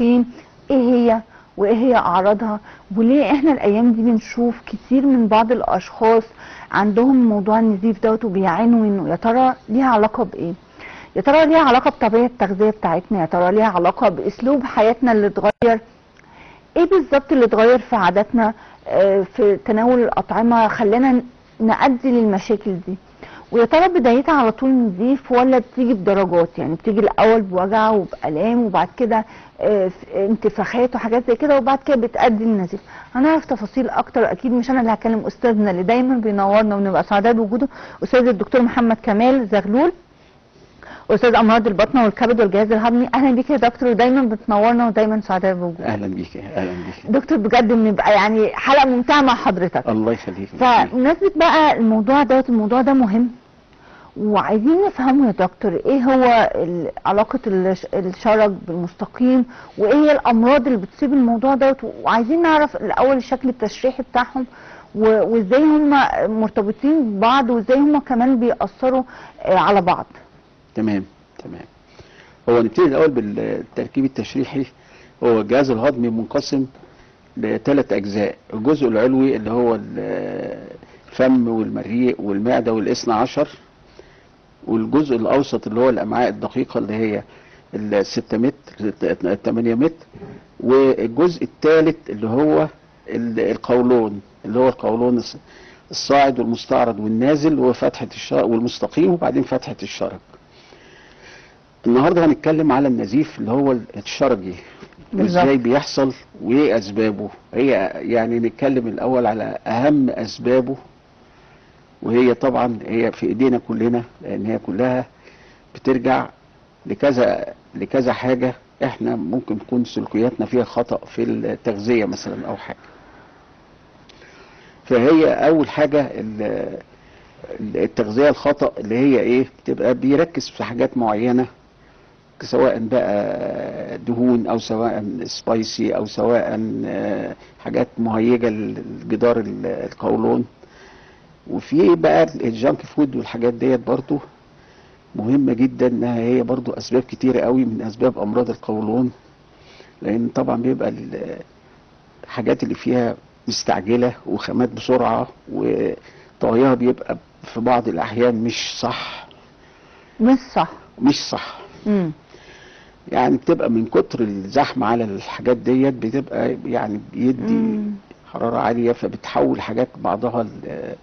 المستقيم ايه هي وايه هي اعراضها وليه احنا الايام دي بنشوف كتير من بعض الاشخاص عندهم موضوع النزيف دوت وبيعانوا منه يا ترى ليها علاقه بايه يا ترى ليها علاقه بطبيعه التغذيه بتاعتنا يا ترى ليها علاقه باسلوب حياتنا اللي اتغير ايه بالظبط اللي اتغير في عاداتنا آه، في تناول الاطعمه خلانا نأدي للمشاكل دي ويا ترى بدايتها على طول نزيف ولا بتيجي بدرجات يعني بتيجي الاول بوجع وبالام وبعد كده آه، ف- انتفاخات وحاجات زي كده وبعد كده بتأدي للنزيف هنعرف تفاصيل اكتر اكيد مش انا اللي هكلم استاذنا اللي دايما بينورنا ونبقى سعداء بوجوده استاذ الدكتور محمد كمال زغلول استاذ امراض البطنه والكبد والجهاز الهضمي اهلا بيك يا دكتور ودايما بتنورنا ودايما سعداء بوجودك اهلا بيك اهلا بيك دكتور بجد بنبقى يعني حلقه ممتعه مع حضرتك الله يخليك فبمناسبة بقى الموضوع دوت الموضوع ده مهم وعايزين نفهمه يا دكتور ايه هو ال- علاقة الش- الشرج بالمستقيم وايه هي الامراض اللي بتصيب الموضوع دوت وعايزين نعرف الاول الشكل التشريحي بتاعهم و- وازاي هم مرتبطين ببعض وازاي هم كمان بيأثروا آه، على بعض تمام تمام هو نبتدي الاول بالتركيب التشريحي هو الجهاز الهضمي منقسم لثلاث اجزاء الجزء العلوي اللي هو ال- الفم والمريء والمعده والاثنى عشر والجزء الاوسط اللي هو الامعاء الدقيقه اللي هي الستة متر الثمانية متر والجزء الثالث اللي هو ال- القولون اللي هو القولون الص- الصاعد والمستعرض والنازل وفتحة الشرج والمستقيم وبعدين فتحة الشرج النهارده هنتكلم على النزيف اللي هو الشرجي بالظبط. وازاي بيحصل وايه اسبابه هي يعني نتكلم الاول على اهم اسبابه وهي طبعا هي في ايدينا كلنا لان هي كلها بترجع لكذا لكذا حاجه احنا ممكن تكون سلوكياتنا فيها خطأ في التغذيه مثلا او حاجه فهي اول حاجه ال- التغذيه الخطأ اللي هي ايه بتبقى بيركز في حاجات معينه سواء بقى دهون او سواء سبايسي او سواء آه، حاجات مهيجه لجدار ال- القولون وفي بقى الجانك فود والحاجات ديت برضو مهمة جدا انها هي برضو اسباب كتيرة قوي من اسباب امراض القولون لان طبعا بيبقى ال- الحاجات اللي فيها مستعجلة وخامات بسرعة وطهيها بيبقى في بعض الاحيان مش صح مش صح مش صح امم يعني بتبقى من كتر الزحمة على الحاجات ديت بتبقى يعني بيدي مم. حرارة عالية فبتحول حاجات بعضها ل-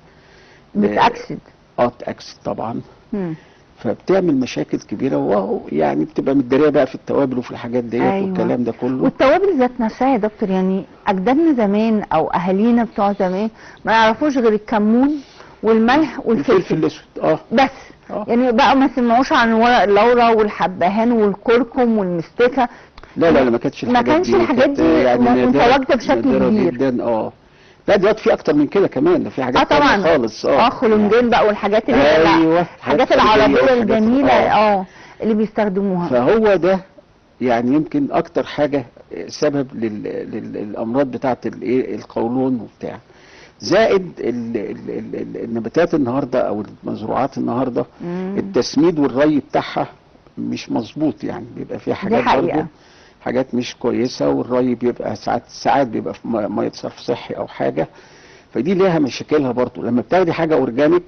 بتأكسد اه تأكسد طبعا مم. فبتعمل مشاكل كبيرة وهو يعني بتبقى متدارية بقى في التوابل وفي الحاجات ديت أيوة. والكلام ده كله والتوابل ذات نفسها يا دكتور يعني اجدادنا زمان او اهالينا بتوع زمان ما يعرفوش غير الكمون والملح الفلفل والفلفل الاسود اه بس اه يعني بقى ما سمعوش عن ورق اللورا والحبهان والكركم والمستكه لا لا لا ما كانتش ما الحاجات كانش دي الحاجات كانت دي يعني م- نادرة- متواجدة بشكل نادرة كبير. جدا اه لا دلوقتي في اكتر من كده كمان ده في حاجات اه طبعا تانية خالص اه اه خلنجين بقى والحاجات اللي هي ايوه الحاجات خارجية العربيه وحاجات- الجميله آه. اه اللي بيستخدموها فهو ده يعني يمكن اكتر حاجة سبب لل... لل... للامراض بتاعت الايه القولون وبتاع زائد ال... ال... ال... ال- النباتات النهارده او المزروعات النهارده مم. التسميد والري بتاعها مش مظبوط يعني بيبقى فيها حاجات حقيقة. برضه حاجات مش كويسه والري بيبقى ساعات ساعات بيبقى في م- ميه صرف صحي او حاجه فدي ليها مشاكلها برضه لما بتاخدي حاجه اورجانيك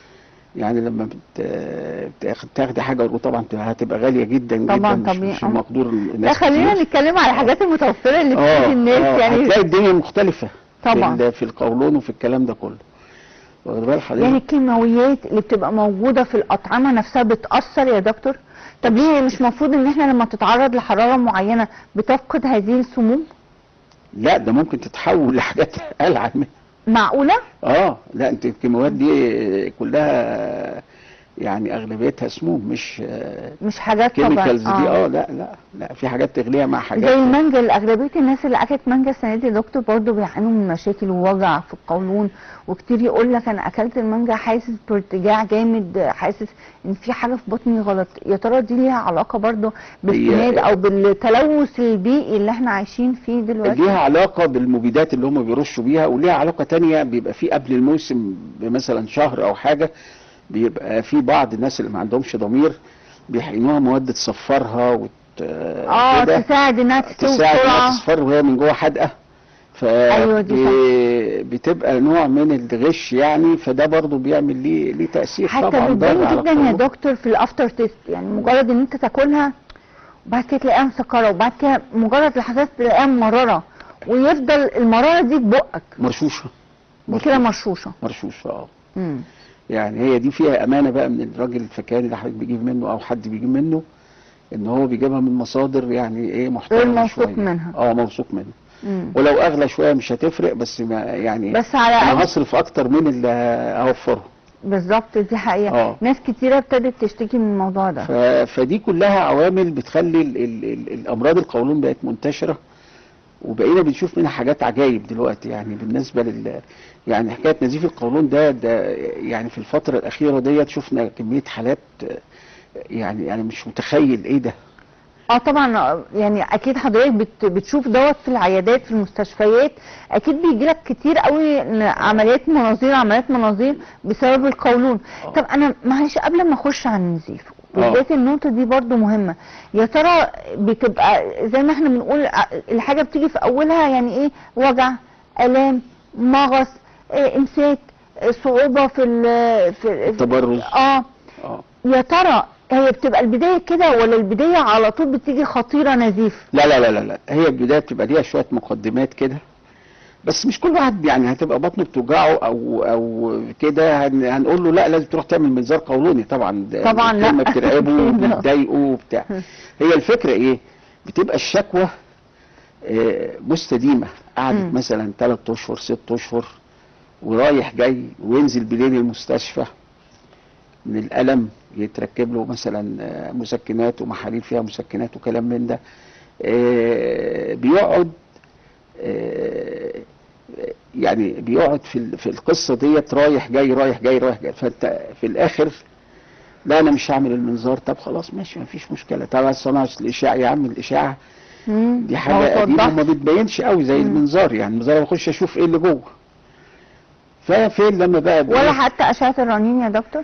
يعني لما بت... بتاخ- بتاخدي حاجه وطبعا هتبقى غاليه جدا طبعاً جدا مش, طبيعي. مش آه. مقدور لا الناس خلينا كتير. نتكلم على الحاجات المتوفره اللي اه بتفيد الناس آه، يعني هتلاقي الدنيا مختلفه طبعاً. في, ال- في القولون وفي الكلام ده كله واخد بال حضرتك يعني الكيماويات اللي بتبقى موجودة في الأطعمة نفسها بتأثر يا دكتور؟ طب ليه مش مفروض ان احنا لما تتعرض لحرارة معينة بتفقد هذه السموم؟ لا ده ممكن تتحول لحاجات ألعن منها معقولة؟ اه لا انت الكيماويات دي كلها يعني اغلبيتها سموم مش مش حاجات طبعا كيميكالز دي اه لا لا لا في حاجات تغليها مع حاجات زي المانجا أغلبية الناس اللي أكلت مانجا السنة دي يا دكتور برضه بيعانوا من مشاكل ووجع في القولون وكتير يقول لك أنا أكلت المانجا حاسس بارتجاع جامد حاسس إن في حاجة في بطني غلط يا ترى دي ليها علاقة برضه بالسماد أو بالتلوث البيئي اللي احنا عايشين فيه دلوقتي؟ ليها علاقة بالمبيدات اللي هم بيرشوا بيها وليها علاقة تانية بيبقى في قبل الموسم بمثلا شهر او حاجة بيبقى في بعض الناس اللي ما عندهمش ضمير بيحقنوها مواد تصفرها اه كده تساعد انها تستوي تساعد انها بسرعه تصفر وهي من جوه حادقه ف أيوة دي ب- بتبقى نوع من الغش يعني فده برضو بيعمل ليه ليه تاثير حتى طبعا ضار بتبان على جدا يا القولون. دكتور في الافتر تيست يعني مجرد ان انت تاكلها وبعد كده تلاقيها مسكره وبعد كده مجرد لحظات تلاقيها مرره ويفضل المراره دي في بقك مرشوشه دي كده مرشوشه مرشوشه اه مم. يعني هي دي فيها امانه بقى من الراجل الفكاني اللي حضرتك بيجيب منه او حد بيجيب منه ان هو بيجيبها من مصادر يعني ايه محترمه غير موثوق شوية. منها. اه موثوق منها مم. ولو اغلى شويه مش هتفرق بس ما يعني بس على انا الاقل هصرف اكتر من اللي اوفره بالظبط دي حقيقه اه. ناس كتيره ابتدت تشتكي من الموضوع ده ف... فدي كلها عوامل بتخلي ال... ال... ال... الامراض القولون بقت منتشره وبقينا بنشوف منها حاجات عجايب دلوقتي يعني بالنسبه لل يعني حكايه نزيف القولون ده ده يعني في الفتره الاخيره ديت شفنا كميه حالات آه، يعني انا مش متخيل ايه ده اه طبعا يعني اكيد حضرتك بت بتشوف دوت في العيادات في المستشفيات اكيد بيجي لك كتير قوي إن عمليات مناظير عمليات مناظير بسبب القولون آه. طب انا معلش قبل ما اخش على النزيف آه. بالذات النقطه دي برضو مهمه يا ترى بتبقى زي ما احنا بنقول ع- الحاجه بتيجي في اولها يعني ايه وجع الام مغص إيه امساك إيه صعوبه في ال- في تبرز. اه اه يا ترى هي بتبقى البداية كده ولا البداية على طول بتيجي خطيرة نزيف لا لا لا لا لا هي البدايه بتبقى ليها شويه مقدمات كده بس مش كل واحد يعني هتبقى بطنه بتوجعه او او كده هن هنقول له لا لازم تروح تعمل منظار قولوني طبعا ده طبعاً لا. الكلمة بترعبه أكيد. وبتضايقه وبتاع هي الفكره ايه بتبقى الشكوى آه، مستديمه قعدت مم. مثلا 3 اشهر 6 اشهر ورايح جاي وينزل بالليل المستشفى من الالم يتركب له مثلا آه، مسكنات ومحاليل فيها مسكنات وكلام من ده آه، بيقعد آه، يعني بيقعد في ال- في القصه ديت رايح جاي رايح جاي رايح جاي فانت في الاخر لا انا مش هعمل المنظار طب خلاص ماشي مفيش مشكله طب أصل انا أصل الاشعه يا عم الاشعه مم. دي ما حاجه قديمه وضحش. وما بتبينش قوي زي مم. المنظار يعني المنظار أنا بخش اشوف ايه اللي جوه ففين لما بقى ولا حتى أشعة الرنين يا دكتور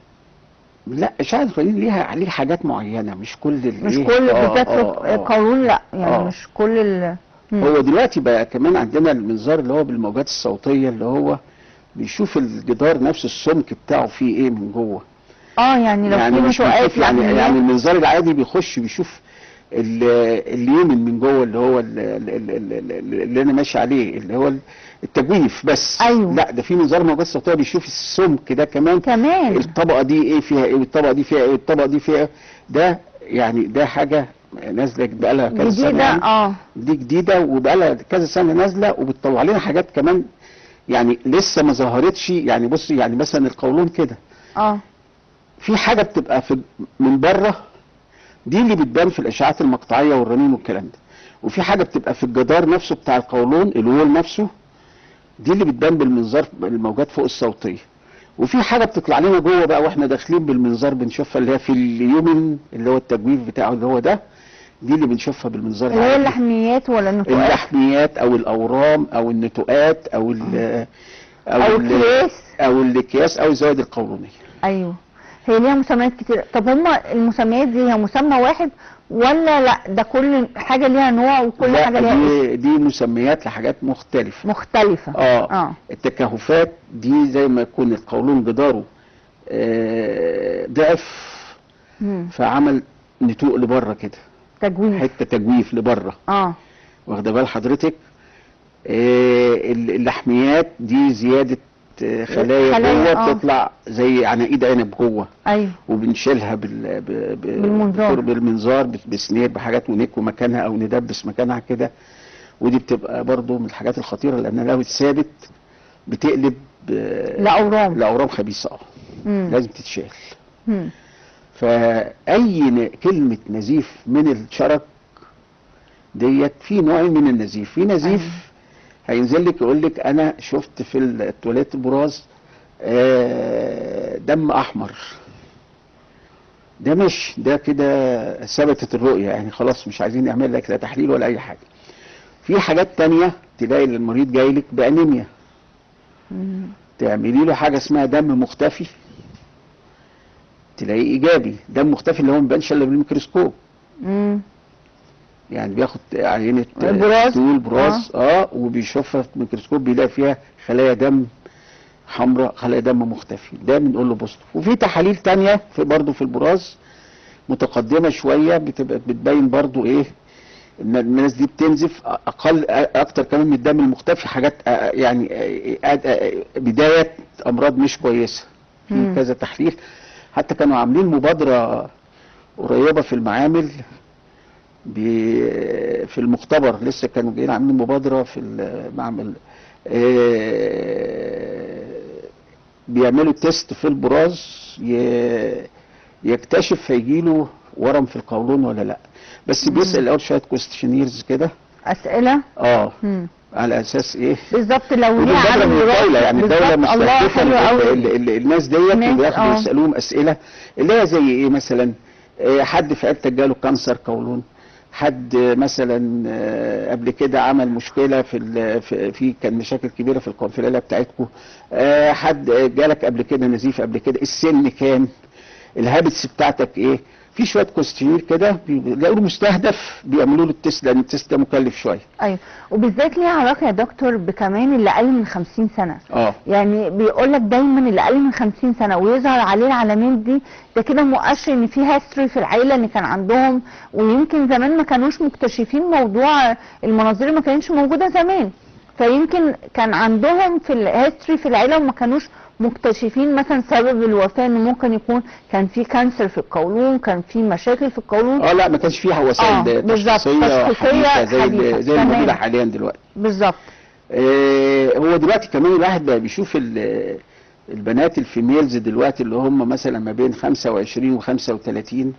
لا اشعه القولون ليها ليها حاجات معينه مش كل ال- مش إيه؟ كل آه، بالذات آه، في آه. القولون لا يعني آه. مش كل ال مم. هو دلوقتي بقى كمان عندنا المنظار اللي هو بالموجات الصوتيه اللي هو بيشوف الجدار نفسه السمك بتاعه فيه ايه من جوه اه يعني لو يعني في مش نشوءات بيشوف يعني لحميات. يعني المنظار العادي بيخش بيشوف ال- اليمن من جوه اللي هو ال- ال- ال- ال- اللي انا ماشي عليه اللي هو التجويف بس أيوه. لا ده في منظار موجات صوتيه بيشوف السمك ده كمان كمان الطبقه دي ايه فيها ايه والطبقه دي فيها ايه والطبقه دي فيها ايه ده يعني ده حاجه نازله بقى لها كذا سنه جديدة يعني. اه دي جديده وبقى لها كذا سنه نازله وبتطلع لنا حاجات كمان يعني لسه ما ظهرتش يعني بص يعني مثلا القولون كده اه في حاجه بتبقى في من بره دي اللي بتبان في الاشعاعات المقطعيه والرنين والكلام ده وفي حاجه بتبقى في الجدار نفسه بتاع القولون الوول نفسه دي اللي بتبان بالمنظار الموجات فوق الصوتيه وفي حاجه بتطلع لنا جوه بقى واحنا داخلين بالمنظار بنشوفها اللي هي في اليومن اللي هو التجويف بتاعه اللي هو ده دي اللي بنشوفها بالمنظار اللي هي العادي. اللحميات ولا النتوءات اللحميات او الاورام او النتوءات او ال او ال- الكياس او الاكياس او الزوائد القولونيه ايوه هي ليها مسميات كتير طب هما المسميات دي هي مسمى واحد ولا لا ده كل حاجة ليها نوع وكل لا، حاجة ليها اسم دي, دي مسميات لحاجات مختلفه مختلفة اه, اه التكهفات دي زي ما يكون القولون جداره آه ضعف مم. فعمل نتوء لبره كده تجويف حته تجويف لبره اه واخده بال حضرتك آه ال- اللحميات دي زياده آه، خلايا خلايا، جوه آه. بتطلع زي عناقيد عنب جوه ايوه وبنشيلها بال... ب... ب... بالمنظار. دكتور بالمنظار ب- بسنير بحاجات ونكو مكانها او ندبس مكانها كده ودي بتبقى برضو من الحاجات الخطيره لان لو اتثابت بتقلب آه، لأورام لاورام خبيثه اه مم. لازم تتشال مم. فاي ن... كلمه نزيف من الشرك ديت في نوعين من النزيف في نزيف هينزل لك يقول لك انا شفت في التواليت البراز آه، دم احمر ده مش ده كده ثبتت الرؤيه يعني خلاص مش عايزين نعمل لك لا تحليل ولا اي حاجه في حاجات تانية تلاقي المريض جاي لك بانيميا مم. تعملي له حاجه اسمها دم مختفي تلاقيه ايجابي دم مختفي اللي هو ما بيبانش الا بالميكروسكوب مم. يعني بياخد عينه آه، براز. ستول براز اه, وبيشوفها في الميكروسكوب بيلاقي فيها خلايا دم حمراء خلايا دم مختفي ده بنقول له بوزيتيف وفي تحاليل تانية في برضه في البراز متقدمه شويه بتبقى بتبين برضه ايه ان الناس دي بتنزف اقل اكتر كمان من الدم المختفي حاجات آه، يعني آه، آه، بدايه امراض مش كويسه في مم. كذا تحليل حتى كانوا عاملين مبادره قريبه في المعامل ب- في المختبر لسه كانوا جايين عاملين مبادره في المعمل آه، بيعملوا تيست في البراز ي- يكتشف هيجيله ورم في القولون ولا لا بس بيسال الاول شويه كويستشنيرز كده اسئله اه مم. على اساس ايه بالظبط لو ودي ليه مبادرة عامل من الدولة وراثي. يعني الدولة بالظبط. الله مستهدفة حلو ال- قوي ال- ال- الناس ديت الناس، بياخدوا آه. يسألوهم أسئلة اللي هي زي إيه مثلا آه، حد في عيلتك جاله كانسر قولون حد آه، مثلا آه، قبل كده عمل مشكلة في ال- في في- كان مشاكل كبيرة في القنفلة بتاعتكم آه، حد آه، جالك قبل كده نزيف قبل كده السن كام الهابتس بتاعتك ايه في شويه كوستينير كده بيلاقوا له مستهدف بيعملوا له التست لان التست ده مكلف شويه ايوه وبالذات ليها علاقه يا دكتور بكمان اللي اقل من 50 سنه اه يعني بيقول لك دايما اللي اقل من 50 سنه ويظهر عليه العلامات دي ده كده مؤشر ان في هيستوري في العيله ان كان عندهم ويمكن زمان ما كانوش مكتشفين موضوع المناظير ما كانتش موجوده زمان فيمكن كان عندهم في الهيستوري في العيله وما كانوش مكتشفين مثلا سبب الوفاه ان ممكن يكون كان في كانسر في القولون كان في مشاكل في القولون اه لا ما كانش فيها آه، وسائل بالظبط. تشخيصيه تشخيصية حديثه زي حديثة. ال- زي الموجوده تمام. حاليا دلوقتي بالظبط آه هو دلوقتي كمان الواحد بقى بيشوف ال- البنات الفيميلز دلوقتي اللي هم مثلا ما بين 25 و 35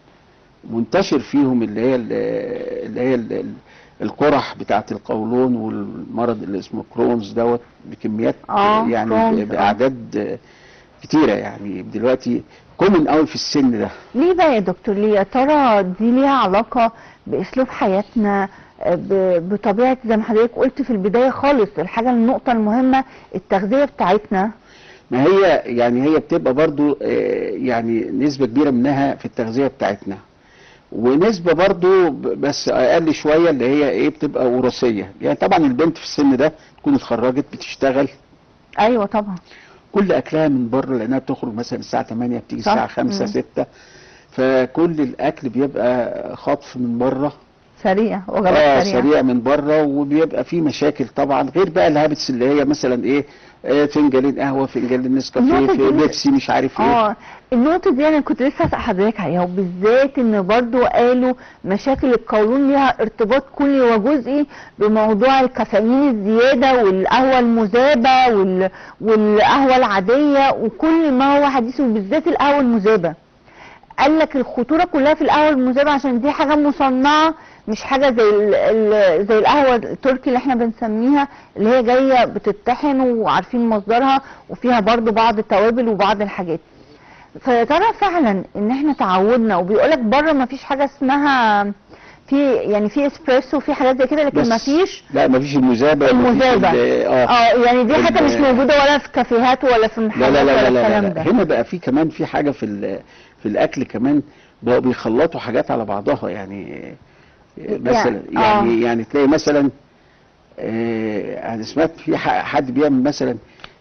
منتشر فيهم اللي هي ال- اللي هي ال- ال- القرح بتاعه القولون والمرض اللي اسمه كرونز دوت بكميات آه، يعني كرونز، آه. باعداد آه، كتيره يعني دلوقتي كومن قوي في السن ده ليه بقى يا دكتور ليه يا ترى دي ليها علاقة بأسلوب حياتنا آه، ب- بطبيعة زي ما حضرتك قلت في البداية خالص الحاجة النقطة المهمة التغذية بتاعتنا ما هي يعني هي بتبقى برضو آه، يعني نسبة كبيرة منها في التغذية بتاعتنا ونسبة برضو ب- بس أقل شوية اللي هي إيه بتبقى وراثية يعني طبعا البنت في السن ده تكون اتخرجت بتشتغل ايوه طبعا كل أكلها من بره لأنها بتخرج مثلا الساعة 8 بتيجي صح. الساعة 5 مم. 6 فكل الأكل بيبقى خطف من بره سريع اه وجبات سريعة سريع من بره وبيبقى فيه مشاكل طبعا غير بقى الهابتس اللي هي مثلا ايه آه، فنجانين قهوه فنجانين نسكافيه النقطة في دي- بيبسي مش عارف ايه اه النقطة دي انا كنت لسه هسأل حضرتك عليها وبالذات ان برضو قالوا مشاكل القولون ليها ارتباط كلي وجزئي بموضوع الكافيين الزيادة والقهوة المذابة وال... والقهوة العادية وكل ما هو حديث وبالذات القهوة المذابة قال لك الخطورة كلها في القهوة المذابة عشان دي حاجة مصنعة مش حاجة زي ال... ال... زي القهوة التركي اللي احنا بنسميها اللي هي جاية بتطحن وعارفين مصدرها وفيها برضو بعض التوابل وبعض الحاجات فيا ترى فعلا ان احنا تعودنا وبيقولك بره ما فيش حاجه اسمها في يعني في اسبريسو وفي حاجات زي كده لكن بس ما فيش لا مفيش المذابه مفيش المذابة. ال- اه اه يعني دي حاجه ال- مش موجوده ولا في كافيهات ولا في لا محلات لا لا ولا لا, لا, الكلام لا, ده لا. هنا بقى في كمان في حاجه في ال- في الاكل كمان بقوا بيخلطوا حاجات على بعضها يعني مثلا يعني- آه. يعني يعني تلاقي مثلا آه، انا سمعت في ح- حد بيعمل مثلا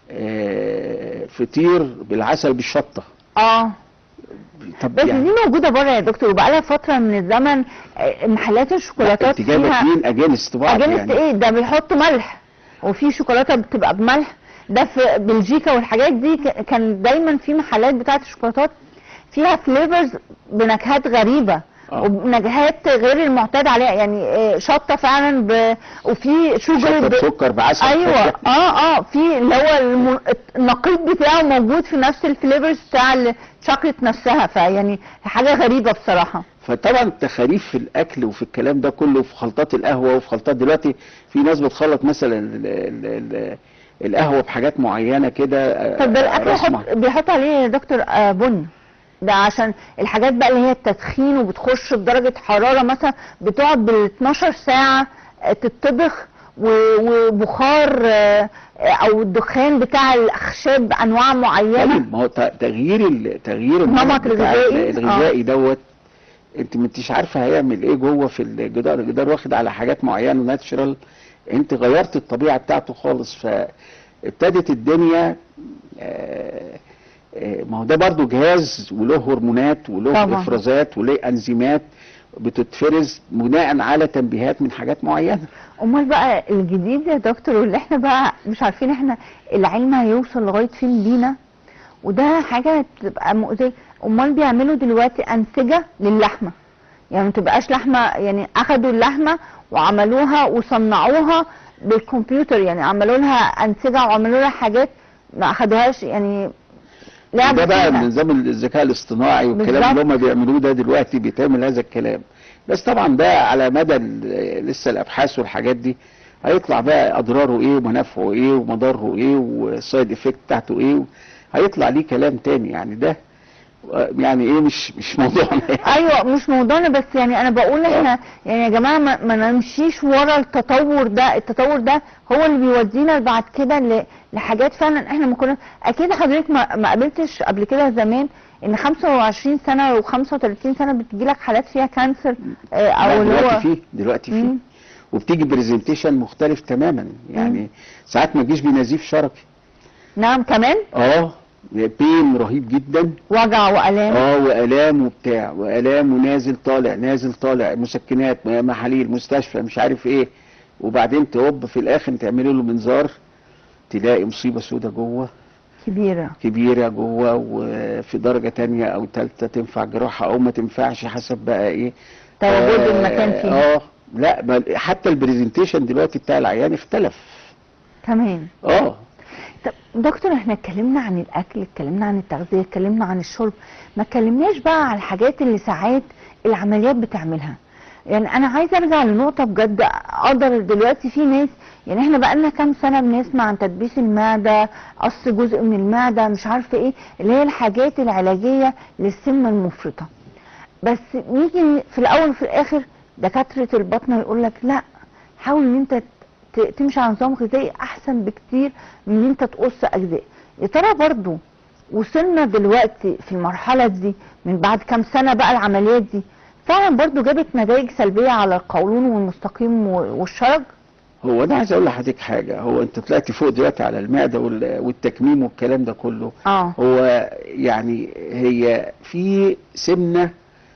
آه، فطير بالعسل بالشطه اه طب بس يعني دي موجوده بره يا دكتور وبقالها فتره من الزمن آه، محلات الشوكولاتات انت جايبه فيها اتنين اجانست بعض اجانست يعني ايه ده بيحطوا ملح وفي شوكولاته بتبقى بملح ده في بلجيكا والحاجات دي ك- كان دايما في محلات بتاعت الشوكولاتات فيها فليفرز بنكهات غريبه آه. وبنكهات غير المعتاد عليها يعني آه، شطه فعلا ب... وفي شوجر شطه ب... بسكر بعسل ايوه اه اه في اللي هو الم... النقيض بتاعه موجود في نفس الفليفرز بتاع الشوكليت نفسها فيعني حاجه غريبه بصراحه فطبعا التخاريف في الاكل وفي الكلام ده كله في خلطات القهوه وفي خلطات دلوقتي في ناس بتخلط مثلا ال ال ال القهوه بحاجات معينه كده آه، طب ده الاكل رسمة. يحط بيحط عليه يا دكتور آه بن ده عشان الحاجات بقى اللي هي التدخين وبتخش بدرجة حرارة مثلا بتقعد بال 12 ساعة آه، تتطبخ و- وبخار آه، آه، او الدخان بتاع الاخشاب انواع معينة طيب ما هو ت- تغيير ال- تغيير النمط بتاع الغذائي، الغذائي دوت انت ما انتش عارفه هيعمل ايه جوه في الجدار الجدار واخد على حاجات معينه ناتشرال انت غيرت الطبيعه بتاعته خالص فابتدت الدنيا آه، آه، ما هو ده برضو جهاز وله هرمونات وله طبعا. افرازات وله انزيمات بتتفرز بناء على تنبيهات من حاجات معينه امال بقى الجديد يا دكتور واللي احنا بقى مش عارفين احنا العلم هيوصل لغايه فين بينا وده حاجه تبقى مؤذيه امال بيعملوا دلوقتي انسجه للحمه يعني ما تبقاش لحمه يعني اخدوا اللحمه وعملوها وصنعوها بالكمبيوتر يعني عملوا لها انسجه وعملوا لها حاجات ما اخدوهاش يعني لعبوا ده بقى فيها. نظام الذكاء الاصطناعي والكلام بالظبط. اللي هم بيعملوه ده دلوقتي بيتعمل هذا الكلام بس طبعا ده على مدى ال- لسه الابحاث والحاجات دي هيطلع بقى اضراره ايه ومنافعه ايه ومضاره ايه والسايد افكت بتاعته ايه هيطلع ليه كلام تاني يعني ده آه، يعني ايه مش مش موضوعنا يعني. ايوه مش موضوعنا بس يعني انا بقول احنا يعني يا جماعه ما, ما نمشيش ورا التطور ده التطور ده هو اللي بيودينا بعد كده ل- لحاجات فعلا احنا ما كنا اكيد حضرتك ما, ما قابلتش قبل كده زمان ان 25 سنه و35 سنه بتجيلك حالات فيها كانسر آه، لا، او اللي دلوقتي هو فيه دلوقتي فيه مم. وبتيجي برزنتيشن مختلف تماما يعني ساعات ما تجيش بنزيف شركي نعم كمان اه بين رهيب جدا وجع والام اه والام وبتاع والام ونازل طالع نازل طالع مسكنات محاليل مستشفى مش عارف ايه وبعدين تهب في الاخر تعملي له منظار تلاقي مصيبه سودة جوه كبيره كبيره جوه وفي درجه تانية او تالتة تنفع جراحه او ما تنفعش حسب بقى ايه تواجد آه، المكان فيه اه لا بل حتى البرزنتيشن دلوقتي بتاع العيان اختلف كمان اه طب دكتور احنا اتكلمنا عن الاكل اتكلمنا عن التغذيه اتكلمنا عن الشرب ما اتكلمناش بقى على الحاجات اللي ساعات العمليات بتعملها يعني انا عايزه ارجع لنقطه بجد اقدر دلوقتي في ناس يعني احنا بقالنا كام سنه بنسمع عن تدبيس المعده قص جزء من المعده مش عارفه ايه اللي هي الحاجات العلاجيه للسمنه المفرطه بس نيجي في الاول وفي الاخر دكاتره البطنه يقول لك لا حاول ان انت ت- تمشي على نظام غذائي احسن بكتير من ان انت تقص اجزاء يا ترى برضو وصلنا دلوقتي في المرحله دي من بعد كام سنه بقى العمليات دي فعلا برضو جابت نتائج سلبيه على القولون والمستقيم و- والشرج هو انا عايز اقول لحضرتك حاجه هو انت طلعتي فوق دلوقتي على المعده وال- والتكميم والكلام ده كله اه هو يعني هي في سمنه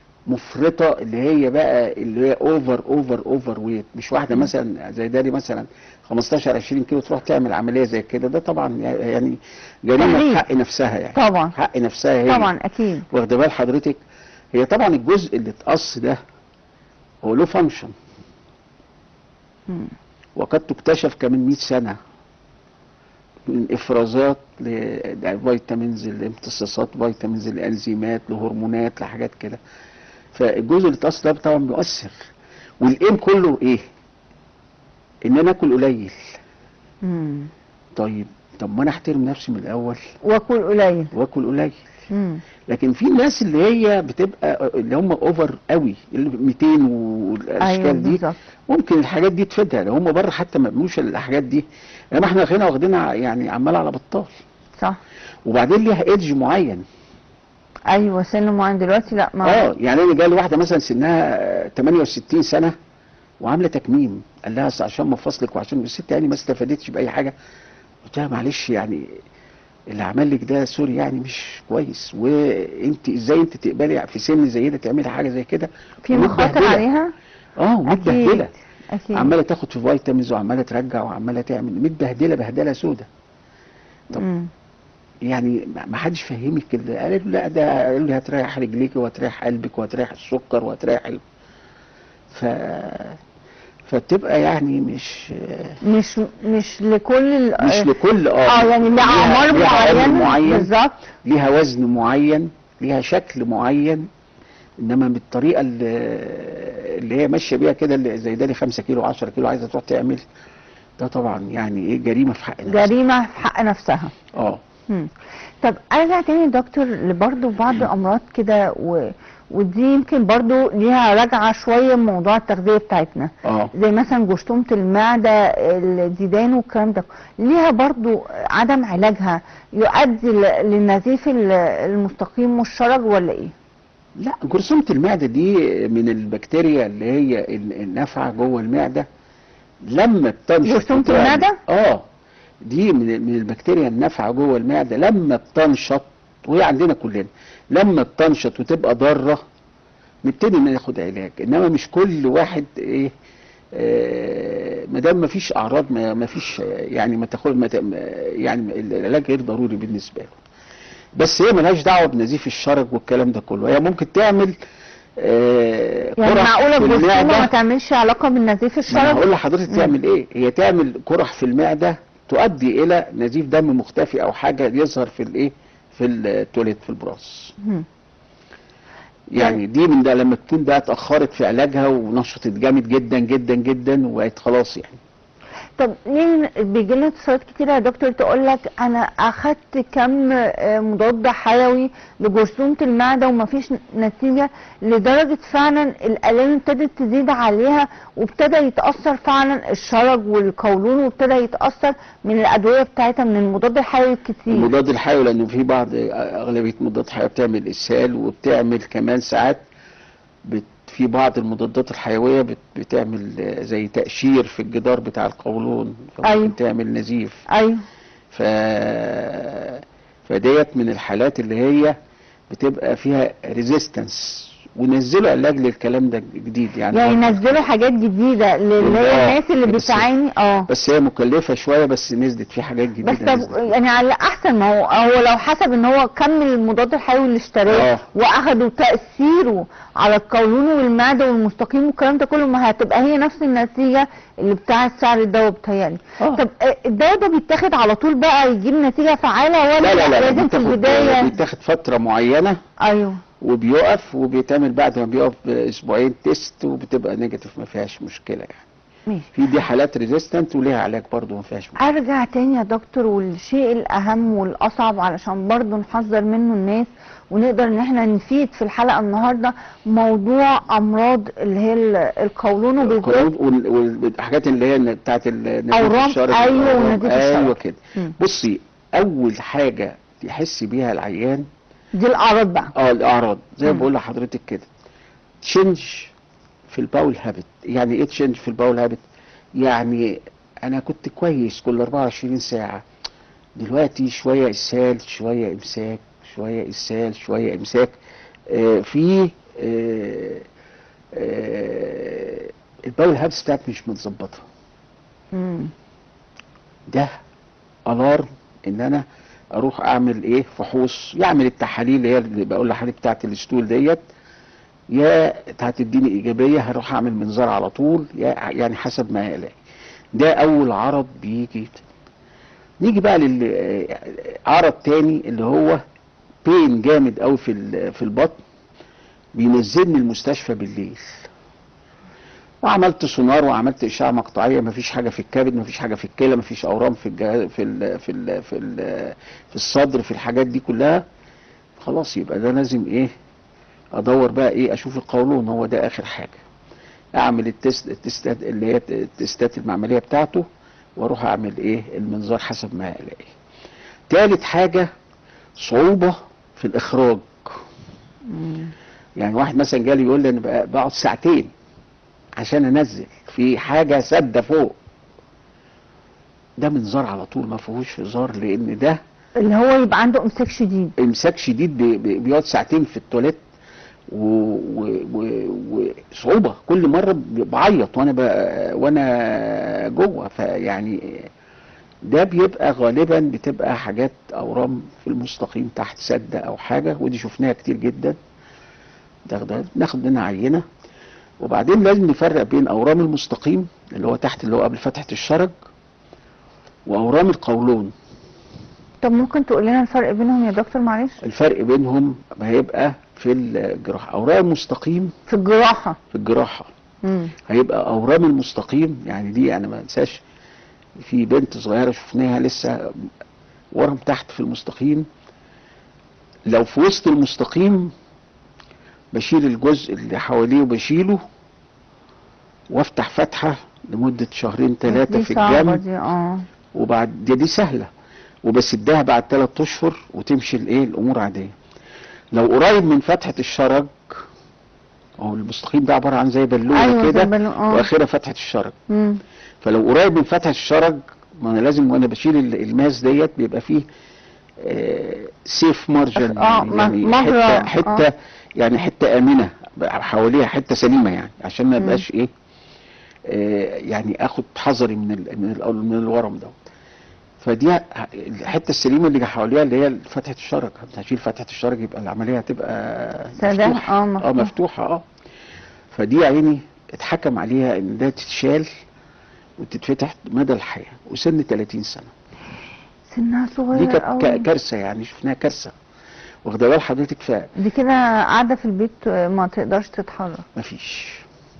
مفرطه اللي هي بقى اللي هي اوفر اوفر اوفر ويت مش واحده مثلا زي داري مثلا 15 20 كيلو تروح تعمل عمليه زي كده ده طبعا يعني جريمه تهريج. في حق نفسها يعني طبعا في حق نفسها هي طبعا اكيد واخده بال حضرتك هي طبعا الجزء اللي اتقص ده هو له فانكشن مم. وقد تكتشف كمان 100 سنة من افرازات لفيتامينز لامتصاصات فيتامينز لانزيمات لهرمونات لحاجات كده فالجزء اللي اتقص ده طبعا بيؤثر والايم كله ايه ان انا اكل قليل مم. طيب طب ما انا احترم نفسي من الاول واكل قليل واكل قليل مم. لكن في ناس اللي هي بتبقى اللي هم اوفر قوي اللي 200 ايوه والاشكال دي بالظبط ممكن الحاجات دي تفيدها لو هم بره حتى ما بيعملوش الحاجات دي انما احنا هنا واخدينها يعني عمال على بطال صح وبعدين ليها ايدج معين ايوه سن معين دلوقتي لا ما اه يعني انا جالي واحده مثلا سنها آه، 68 سنه وعامله تكميم قال لها أصل عشان مفاصلك وعشان الست يعني ما استفادتش باي حاجه قلت لها معلش يعني اللي عمل لك ده سوري يعني مش كويس وانت ازاي انت تقبلي في سن زي ده تعملي حاجه زي كده في مخاطر ومتبهدلة. عليها اه ومتبهدله اكيد عماله تاخد في فيتامينز وعماله ترجع وعماله تعمل متبهدله بهدله سودة طب مم. يعني ما ما حدش فهمك كده قال له لا ده قالوا لي هتريح رجليك وهتريح قلبك وهتريح السكر وهتريح ال... ف فبتبقى يعني مش مش مش لكل ال- مش لكل اه اه يعني ليها- لأعمار ليها عمر معينة معين بالظبط ليها وزن معين ليها شكل معين انما بالطريقه اللي, اللي هي ماشيه بيها كده اللي زي ده لي 5 كيلو 10 كيلو عايزه تروح تعمل ده طبعا يعني ايه جريمه في حق نفسها جريمة في حق نفسها اه مم. طب ارجع تاني يا دكتور لبرضه بعض الامراض كده و... ودي يمكن برضه ليها رجعة شوية من موضوع التغذية بتاعتنا اه زي مثلا جشطومة المعدة الديدان والكلام ده ليها برضو عدم علاجها يؤدي ل- للنزيف ال- المستقيم والشرج ولا ايه؟ لا جرثومة المعدة دي من البكتيريا اللي هي ال- النافعة جوه المعدة لما بتنشط جرثومة وتعمل- المعدة؟ اه دي من من البكتيريا النافعة جوه المعدة لما بتنشط وهي عندنا كلنا لما بتنشط وتبقى ضارة نبتدي ناخد علاج انما مش كل واحد ايه آه، ما دام ما فيش اعراض ما ما فيش آه، يعني ما تاخد ما ت- ما- يعني العلاج غير ضروري بالنسبه له بس هي ملهاش دعوه بنزيف الشرج والكلام ده كله هي ممكن تعمل آه، يعني قرح معقوله في الجرثومه المعدة. ما تعملش علاقه بالنزيف ما انا الشرج هقول لحضرتك تعمل ايه هي تعمل قرح في المعده تؤدي الى نزيف دم مختفي او حاجه يظهر في الايه في التواليت في البراز مم. يعني دي من ده لما تكون بقى اتاخرت في علاجها ونشطت جامد جدا جدا جدا وبقت خلاص يعني طب ليه بيجي لنا اتصالات كتير يا دكتور تقول لك انا اخدت كم آه، مضاد حيوي لجرثومه المعده ومفيش نتيجه لدرجه فعلا الالام ابتدت تزيد عليها وابتدى يتاثر فعلا الشرج والقولون وابتدى يتاثر من الادويه بتاعتها من المضاد الحيوي الكتير المضاد الحيوي لانه في بعض اغلبيه المضادات الحيويه بتعمل اسهال وبتعمل كمان ساعات بت في بعض المضادات الحيويه بت بتعمل آه، زي تقشير في الجدار بتاع القولون فممكن أيوة. تعمل نزيف ايوه ف فديت من الحالات اللي هي بتبقى فيها ريزيستنس ونزلوا علاج للكلام ده جديد يعني يعني برضه. نزلوا حاجات جديده اللي هي آه، الناس اللي بس- بتعاني اه بس هي مكلفه شويه بس نزلت في حاجات جديده بس طب نزلت. يعني على احسن ما هو هو لو حسب ان هو كمل المضاد الحيوي اللي اشتراه آه. واخدوا تاثيره على القولون والمعده والمستقيم والكلام ده كله ما هتبقى هي نفس النتيجه اللي بتاعه سعر الدواء بتهيألي آه. طب آه، الدواء ده بيتاخد على طول بقى يجيب نتيجه فعاله ولا لا لا لا لازم في بيتاخد البدايه بيتاخد فتره معينه ايوه وبيقف وبيتعمل بعد ما بيقف باسبوعين تيست وبتبقى نيجاتيف ما فيهاش مشكله يعني ماشي في دي حالات ريزيستنت وليها علاج برضه ما فيهاش مشكله ارجع تاني يا دكتور والشيء الاهم والاصعب علشان برضو نحذر منه الناس ونقدر ان احنا نفيد في الحلقه النهارده موضوع امراض اللي هي ال- القولون وبالذات القولون وال- وال- والحاجات اللي هي بتاعت ال- نزيف أورام، الشرج أيوة، والأورام. ونزيف الشرج. ايوه كده مم. بصي اول حاجه يحس بيها العيان دي الاعراض بقى اه الاعراض زي ما مم. بقول لحضرتك كده تشنج في الباول هابت يعني ايه تشنج في الباول هابت يعني انا كنت كويس كل 24 ساعه دلوقتي شويه اسهال شويه امساك شويه اسهال شويه امساك آه في آه آه الباول هابس بتاعتي مش متظبطه مم. ده الارم ان انا اروح اعمل ايه فحوص يعمل التحاليل اللي هي اللي بقول لحضرتك بتاعت الستول ديت يا هتديني ايجابيه هروح اعمل منظار على طول يا يعني حسب ما الاقي ده اول عرض بيجي نيجي بقى للعرض تاني اللي هو بين جامد قوي في ال- في البطن بينزلني المستشفى بالليل وعملت سونار وعملت اشعه مقطعيه مفيش حاجه في الكبد مفيش حاجه في الكلى مفيش اورام في الجهاز في ال في ال في ال في الصدر في الحاجات دي كلها خلاص يبقى ده لازم ايه ادور بقى ايه اشوف القولون هو ده اخر حاجه اعمل التست التستات اللي هي التستات المعمليه بتاعته واروح اعمل ايه المنظار حسب ما الاقي تالت حاجه صعوبه في الاخراج مم. يعني واحد مثلا جالي يقول لي انا بق- بقعد ساعتين عشان انزل في حاجه سادة فوق ده منظار على طول ما فيهوش هزار لان ده اللي هو يبقى عنده امساك شديد امساك شديد بي- بي- بيقعد ساعتين في التواليت و- و- و- وصعوبه كل مره بعيط وانا ب... وانا جوه فيعني ده بيبقى غالبا بتبقى حاجات اورام في المستقيم تحت سده او حاجه ودي شفناها كتير جدا ده ده ناخد منها عينه وبعدين لازم نفرق بين اورام المستقيم اللي هو تحت اللي هو قبل فتحه الشرج واورام القولون طب ممكن تقول لنا الفرق بينهم يا دكتور معلش الفرق بينهم هيبقى في الجراحه اورام المستقيم في الجراحه في الجراحه مم. هيبقى اورام المستقيم يعني دي انا ما انساش في بنت صغيره شفناها لسه ورم تحت في المستقيم لو في وسط المستقيم بشيل الجزء اللي حواليه وبشيله وافتح فتحه لمده شهرين ثلاثه دي في صعبة الجنب دي اه وبعد دي, دي سهله وبسدها بعد ثلاث اشهر وتمشي الايه الامور عاديه لو قريب من فتحه الشرج هو المستقيم ده عباره عن زي بالونه أيوة، زي كده بالونة، آه. واخرها فتحه الشرج مم. فلو قريب من فتحه الشرج ما انا لازم وانا بشيل ال- الماس ديت بيبقى فيه سيف مارجن آه، يعني م- مجرى، حته حته آه. يعني حته امنه بقى حواليها حته سليمه يعني عشان ما مم. يبقاش ايه آه، يعني اخد حذري من ال من ال من الورم دوت فدي ه- الحته السليمه اللي حواليها اللي هي فتحه الشرج هشيل فتحه الشرج يبقى العمليه هتبقى سداح، مفتوحه آه، مفتوح. اه مفتوحه اه فدي يا عيني اتحكم عليها ان ده تتشال وتتفتح مدى الحياه وسن 30 سنه سنها دي صغير كانت قوي ك- كارثه يعني شفناها كارثه واخده بال حضرتك دي كده قاعده في البيت ما تقدرش تتحرك فمفيش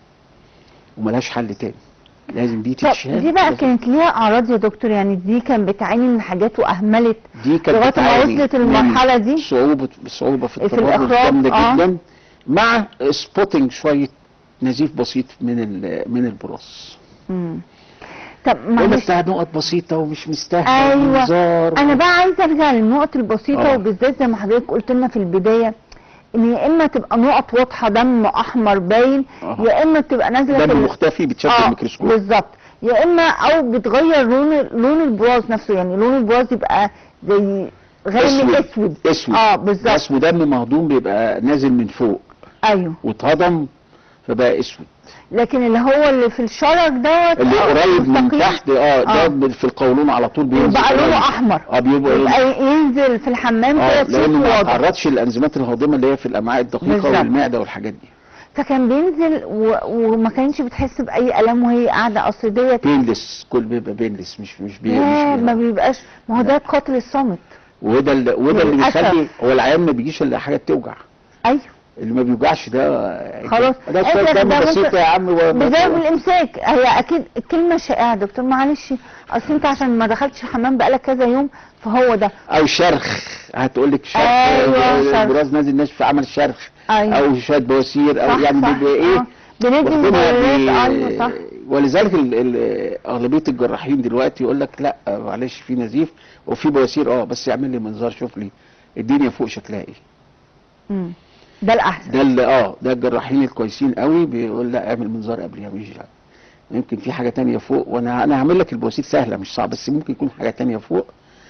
وملهاش حل تاني لازم دي طب تتشال دي بقى لازم- كانت ليها اعراض يا دكتور يعني دي كان بتعاني من حاجات واهملت دي كانت لغايه ما بتعاني وصلت من المرحله دي صعوبة صعوبة في في التبرد الإخراج، جامدة آه. جدا مع سبوتنج شوية نزيف بسيط من ال- من البراز مم. طب يقول لك معلش ده نقط بسيطة ومش مستاهلة ايوه منظار انا بقى عايزه ارجع للنقط البسيطه آه. وبالذات زي ما حضرتك قلت لنا في البدايه ان يا اما تبقى نقط واضحه دم احمر باين آه. يا اما تبقى نازله في دم ال- مختفي بيتشاف اه بالميكروسكوب بالظبط يا اما او بتغير لون لون البراز نفسه يعني لون البراز يبقى زي غامق اسود اسود اه بالظبط اسود دم مهضوم بيبقى نازل من فوق ايوه واتهضم فبقى اسود لكن اللي هو اللي في الشرج دوت اللي آه، قريب من مستقيم، تحت اه آه. ده في القولون على طول بينزل يبقى لونه قريب. احمر اه بيبقى لونه يبقى ينزل في الحمام اه كده لانه تشوفه ما واضح تعرضش للانزيمات الهاضمه اللي هي في الامعاء الدقيقه بالظبط. والمعده والحاجات دي فكان بينزل و... وما كانش بتحس باي الام وهي قاعده اصل ديت بينلس كل بيبقى بينلس مش مش بي ياه، مش ما بي بيبقاش ما هو ده القاتل الصامت وده اللي وده اللي للأسف. بيخلي هو العيان ما بيجيش الا حاجه توجع ايوه اللي ما بيوجعش ده خلاص. ده شويه إحنا دم ده بسيط ممكن- يا عم و- بسبب الامساك هي اكيد الكلمه الشائعه يا دكتور معلش اصل انت عشان ما دخلتش الحمام بقالك كذا يوم فهو ده او شرخ هتقول لك شرخ أيوة، آه، شرخ. البراز نازل ناشف عمل شرخ ايوه او شويه بواسير او صح يعني صح بيبقى ايه آه. بندي واخدينها مبررات بي- ايوه صح ولذلك ال- ال- اغلبيه الجراحين دلوقتي يقول لك لا معلش في نزيف وفي بواسير اه بس اعمل لي منظار شوف لي الدنيا فوق شكلها ايه مم. ده الاحسن ده اللي اه ده الجراحين الكويسين قوي بيقول لا اعمل منظار قبلها مش يمكن في حاجه تانية فوق وانا انا هعمل لك البواسير سهله مش صعب بس ممكن يكون حاجه تانية فوق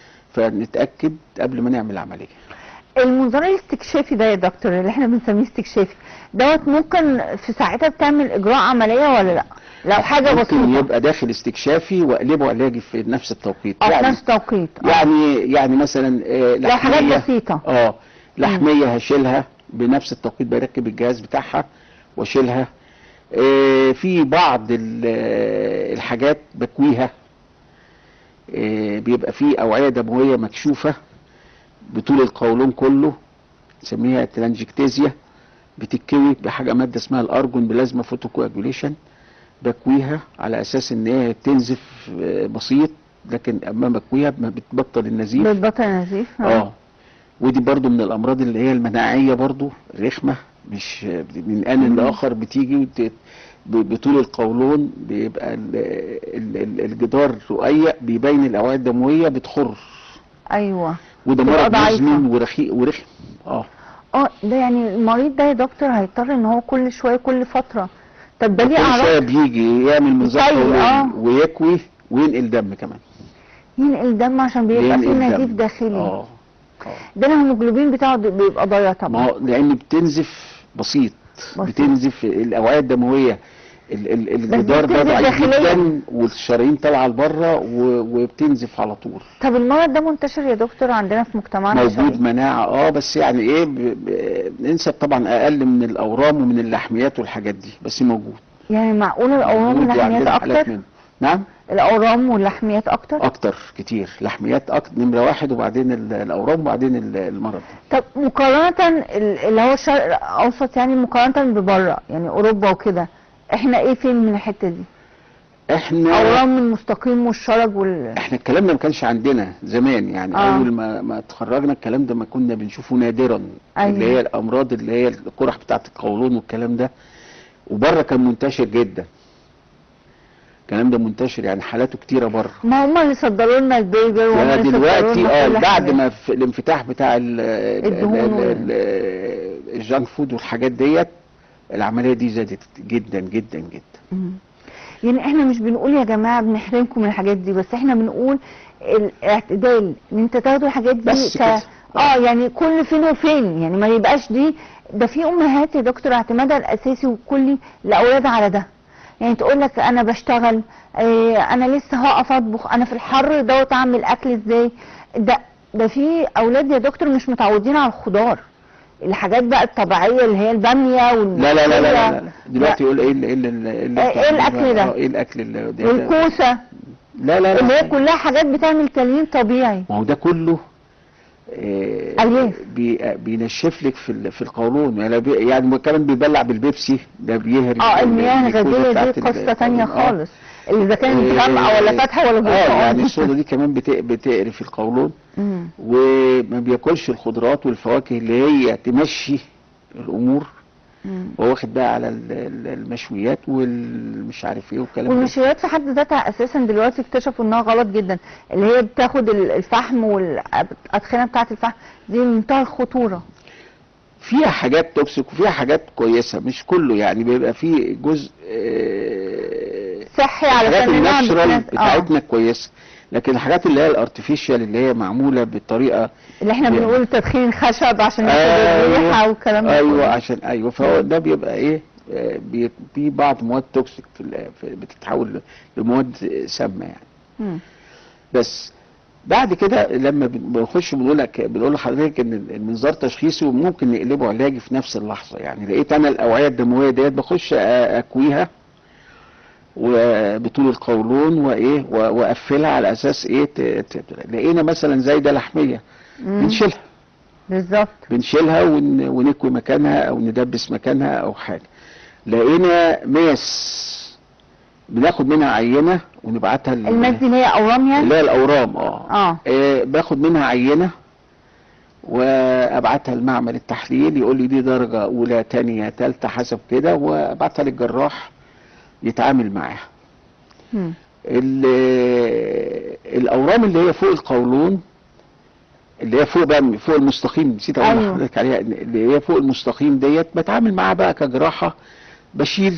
فنتاكد قبل ما نعمل العمليه المنظار الاستكشافي ده يا دكتور اللي احنا بنسميه استكشافي دوت ممكن في ساعتها بتعمل اجراء عمليه ولا لا لو حاجه ممكن بسيطه يبقى داخل استكشافي واقلبه علاجي في نفس التوقيت او في يعني نفس التوقيت آه. يعني يعني مثلا آه، لو حاجات لحمية- بسيطه اه لحميه هشيلها بنفس التوقيت بركب الجهاز بتاعها واشيلها آه، في بعض ال- آه، الحاجات بكويها آه، بيبقى في اوعيه دمويه مكشوفه بطول القولون كله نسميها تلانجكتيزيا بتتكوي بحاجه ماده اسمها الارجون بلازما فوتوكواجوليشن بكويها على اساس ان هي تنزف آه، بسيط لكن اما بكويها ما بتبطل النزيف بالبطل نزيف اه ودي برضو من الامراض اللي هي المناعيه برضو رخمه مش من ان مم. لاخر بتيجي وت- ب- بطول القولون بيبقى ال- ال- ال- الجدار رقيق بيبين الاوعيه الدمويه بتخر ايوه وده تبقى مرض ضعيفة. مزمن ورخيق ورخم اه اه ده يعني المريض ده يا دكتور هيضطر ان هو كل شويه كل فتره طب ده ليه كل شويه اعراض بيجي يعمل منظار يطيب، قولون آه. ويكوي وينقل دم كمان ينقل دم عشان بيبقى فيه ينقل نزيف دم. داخلي اه اه ده الهيموجلوبين بتاعه ده بيبقى ضايع ما طبعا هو لان بتنزف بسيط بسيط. بتنزف الاوعيه الدمويه ال- ال- الجدار ده بتنزف ضعيف داخلياً. جدا والشرايين طالعه لبره و- وبتنزف على طول طب المرض ده منتشر يا دكتور عندنا في مجتمعنا موجود شوية؟ مناعه اه بس يعني ايه ب- ب- بنسب طبعا اقل من الاورام ومن اللحميات والحاجات دي بس موجود يعني معقول الاورام موجود واللحميات وعندنا حالات اكتر منه. نعم الاورام واللحميات اكتر اكتر كتير لحميات اكتر نمره واحد وبعدين ال- الاورام وبعدين ال- المرض طب مقارنه ال- اللي هو الشرق الاوسط يعني مقارنه ببره يعني اوروبا وكده احنا ايه فين من الحته دي احنا اورام المستقيم والشرج وال احنا الكلام ده ما كانش عندنا زمان يعني آه. آه. اول ما ما اتخرجنا الكلام ده ما كنا بنشوفه نادرا أيوة. اللي هي الامراض اللي هي القرح بتاعه القولون والكلام ده وبره كان منتشر جدا الكلام ده منتشر يعني حالاته كتيره بره ما هم اللي صدروا لنا البرجر وهم يعني اللي صدروا دلوقتي لنا اه كل بعد حاجة. ما في الانفتاح بتاع ال- ال- الدهون ال- وال- ال- الجانك فود والحاجات ديت العمليه دي زادت جدا جدا جدا مم. يعني احنا مش بنقول يا جماعه بنحرمكم من الحاجات دي بس احنا بنقول الاعتدال ان انت تاخدوا الحاجات دي بس ك كده. اه يعني كل فين وفين يعني ما يبقاش دي ده في امهات يا دكتور اعتمادها الاساسي والكلي لاولادها على ده يعني تقول لك انا بشتغل اه انا لسه هقف اطبخ انا في الحر دوت اعمل اكل ازاي ده ده في اولاد يا دكتور مش متعودين على الخضار الحاجات بقى الطبيعيه اللي هي الباميه لا لا لا لا, لا, لا. والملوخية دلوقتي يقول ايه ال- ايه ال- ايه ال- آه، إيه الأكل ده؟ آه، ايه الاكل اللي ده- ده- والكوسه لا لا اللي هي لا كلها حاجات بتعمل تليين طبيعي ما هو ده كله آه، ألياف. بي بينشف لك في ال- في القولون يعني بي- يعني كمان بيبلع بالبيبسي ده بيهري اه ال- المياه الجلوكوز الغازيه بتاعت دي ال- قصه تانية القولون. آه. خالص اللي اذا كانت آه، غامقه ولا فاتحه ولا اه برتقال يعني الصودا دي كمان بت- بتقري في القولون مم. وما بياكلش الخضروات والفواكه اللي هي تمشي الامور مم. وهو واخد بقى على ال- ال- المشويات والمش عارف ايه والكلام ده والمشويات في حد ذاتها اساسا دلوقتي اكتشفوا انها غلط جدا اللي هي بتاخد ال- الفحم والادخنه بتاعه الفحم دي منتهى الخطوره فيها حاجات توكسيك وفيها حاجات كويسه مش كله يعني بيبقى فيه جزء آه، صحي الحاجات علشان نعمل الناتشرال ناس- بتاعتنا كويسه لكن الحاجات اللي هي الارتفيشال اللي هي معموله بالطريقه اللي احنا يعني- بنقول تدخين الخشب عشان ياخد أيوة. الريحه والكلام ده ايوه كله. عشان ايوه فهو ده بيبقى ايه آه، بي- في بعض مواد توكسيك في ال- في- بتتحول لمواد سامه يعني مم. بس بعد كده لما بن- بنخش بنقول لك بنقول لحضرتك ان المنظار تشخيصي وممكن نقلبه علاجي في نفس اللحظه يعني لقيت انا الاوعيه الدمويه ديت بخش أ- اكويها وبطول القولون وايه و- واقفلها على اساس ايه ت- ت- لقينا مثلا زايده لحميه مم. بنشيلها بالظبط بنشيلها ون... ونكوي مكانها او ندبس مكانها او حاجه لقينا ماس بناخد منها عينه ونبعتها ل- الماس دي اللي هي اورام يعني اللي هي الاورام اه اه آه، باخد منها عينه وابعتها لمعمل التحليل يقول لي دي درجه اولى تانية تالتة حسب كده وابعتها للجراح يتعامل معاها مم. ال- الاورام اللي هي فوق القولون اللي هي فوق بقى فوق المستقيم نسيت اقول أيوة. لحضرتك عليها إن اللي هي فوق المستقيم ديت بتعامل معاها بقى كجراحه بشيل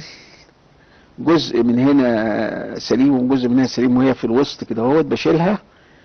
جزء من هنا سليم وجزء من هنا سليم وهي في الوسط كده اهوت بشيلها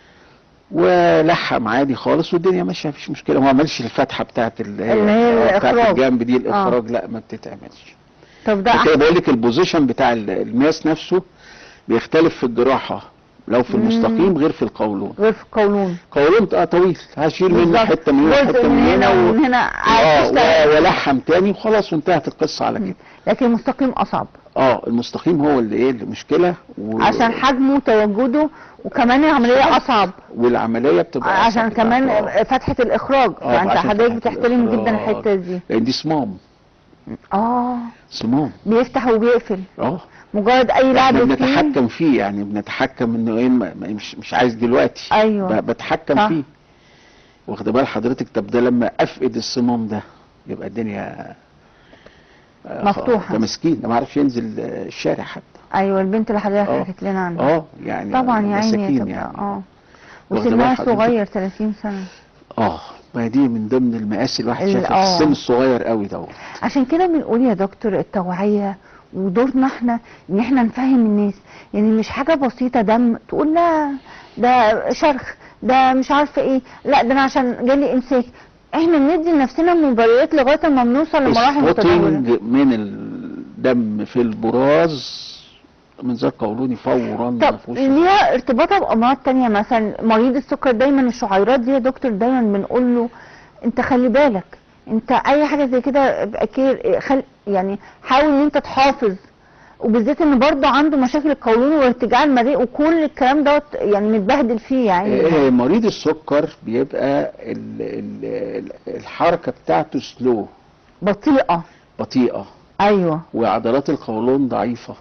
ولحم عادي خالص والدنيا ماشيه مفيش مشكله ما عملش الفتحه بتاعت ال- اللي هي آه، بتاعت الإخراج. الجنب دي الاخراج لا ما بتتعملش طب ده عشان كده أحسن. بقول لك البوزيشن بتاع ال- الماس نفسه بيختلف في الجراحه لو في مم. المستقيم غير في القولون غير في القولون قولون آه طويل هشيل منه بالظبط. حته من هنا جزء حته من هنا و... ومن هنا اه هتشتغل. و- ولحم تاني وخلاص وانتهت القصه على كده لكن المستقيم اصعب اه المستقيم هو اللي ايه المشكله و... عشان حجمه وتواجده وكمان العمليه اصعب والعمليه بتبقى عشان أصعب كمان بتاعته. آه. فتحه الاخراج آه، فانت عشان حضرتك فتحة بتحترم جدا الإخراج. الحته دي لان دي صمام اه صمام بيفتح وبيقفل اه مجرد اي لعب احنا فيه بنتحكم فيه يعني بنتحكم انه ايه ما- ما- مش مش عايز دلوقتي ايوه ب- بتحكم صح. فيه واخد بال حضرتك طب ده لما افقد الصمام ده يبقى الدنيا آه، مفتوحة. ده مسكين ده ما عرفش ينزل آه، الشارع حتى ايوه البنت اللي حضرتك آه. حكيت لنا عنها اه يعني طبعا يا عيني مساكين تبقى يعني اه واخد وسنها بال حضرتك؟ صغير 30 سنه اه ما دي من ضمن المقاسي الواحد ال- شايفها في آه. السن الصغير قوي دوت عشان كده بنقول يا دكتور التوعية ودورنا احنا ان احنا نفهم الناس يعني مش حاجة بسيطة دم تقول لا ده شرخ ده مش عارفة ايه لا ده انا عشان جالي امساك احنا بندي لنفسنا مبررات لغاية ما بنوصل لمراحل متدهورة سبوتنج من الدم في البراز منظار قولوني فورا ما طب فيهوش ليها ارتباطها بامراض تانية مثلا مريض السكر دايما الشعيرات دي يا دكتور دايما بنقول له انت خلي بالك انت اي حاجه زي كده ابقى كير خل يعني حاول ان انت تحافظ وبالذات ان برضه عنده مشاكل القولون وارتجاع المريء وكل الكلام دوت يعني متبهدل فيه يعني آه، مريض السكر بيبقى ال ال الحركة بتاعته سلو بطيئه بطيئة ايوه وعضلات القولون ضعيفة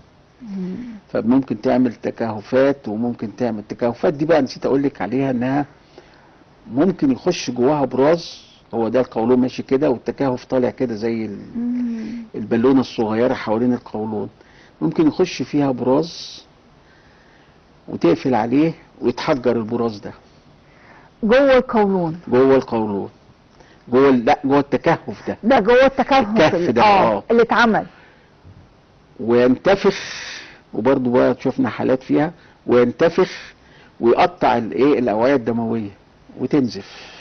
فممكن تعمل تكهفات وممكن تعمل تكهفات دي بقى نسيت اقول لك عليها انها ممكن يخش جواها براز هو ده القولون ماشي كده والتكهف طالع كده زي ال- البالونه الصغيره حوالين القولون ممكن يخش فيها براز وتقفل عليه ويتحجر البراز ده جوه القولون جوه القولون جوه ال- لا جوه التكهف ده ده جوه التكهف الكهف ال- ده، اه آه. اللي اتعمل وينتفخ وبرضه بقى شفنا حالات فيها وينتفخ ويقطع الايه الاوعيه الدمويه وتنزف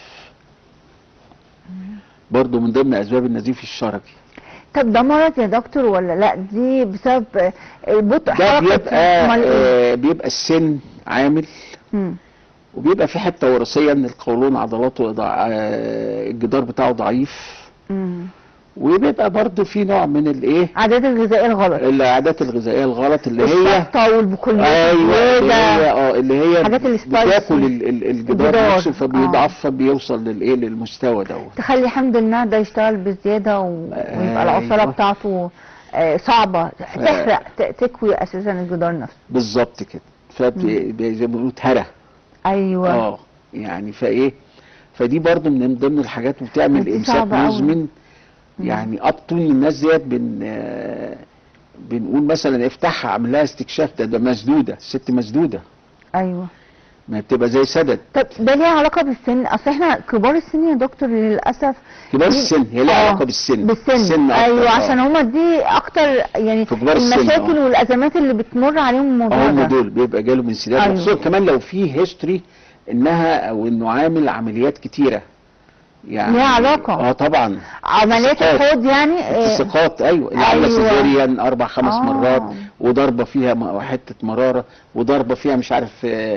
برضه من ضمن اسباب النزيف الشرجي طب ده مرض يا دكتور ولا لا دي بسبب آه، بطء ده حركه بيبقى امال ايه آه بيبقى السن عامل مم. وبيبقى في حته وراثيه ان القولون عضلاته ضع... آه الجدار بتاعه ضعيف مم. وبيبقى برضه في نوع من الايه عادات الغذائيه الغلط العادات الغذائيه الغلط اللي هي الشطه والبقوليات ايوه اللي هي الزيادة. اه اللي هي حاجات السبايسي. بتاكل ال- ال- الجدار الجدار. نفسه فبيضعف فبيوصل للايه للمستوى دوت تخلي حمض المعده يشتغل بزياده و- ويبقى العصاره أيوة. بتاعته آه، صعبه تحرق ت- تكوي اساسا الجدار نفسه بالظبط كده فزي ما بيقولوا اتهرى ايوه اه يعني فايه فدي برضو من ضمن الحاجات وبتعمل دي امساك صعبة أوي. مزمن يعني اب طول الناس ديت بن آه، بنقول مثلا افتحها اعمل لها استكشاف ده ده مسدوده الست مسدوده ايوه ما بتبقى زي سدد طب ده ليه علاقه بالسن اصل احنا كبار السن يا دكتور للاسف كبار دي- السن هي ليها آه، علاقه بالسن بالسن السن أكتر، ايوه آه. عشان هما دي اكتر يعني في كبار السن، المشاكل آه. والازمات اللي بتمر عليهم الموضوع هم ده دول بيبقى جاله انسداد أيوة. خصوصا كمان لو في هيستوري انها او انه عامل عمليات كتيره يعني ليها علاقة. اه طبعا عمليات التصاقات. الحوض يعني آه، التصاقات ايوه اللي عامله أيوة. سيزيريان اربع خمس آه. مرات وضربه فيها م- حته مراره وضربه فيها مش عارف آه،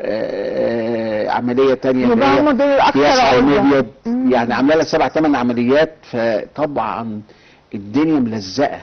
آه، آه، عمليه تانية اللي يبقى هي هم دول الاكثر قياس عين عرضة. ابيض مم. يعني عامله لها سبع ثمان عمليات فطبعا الدنيا ملزقه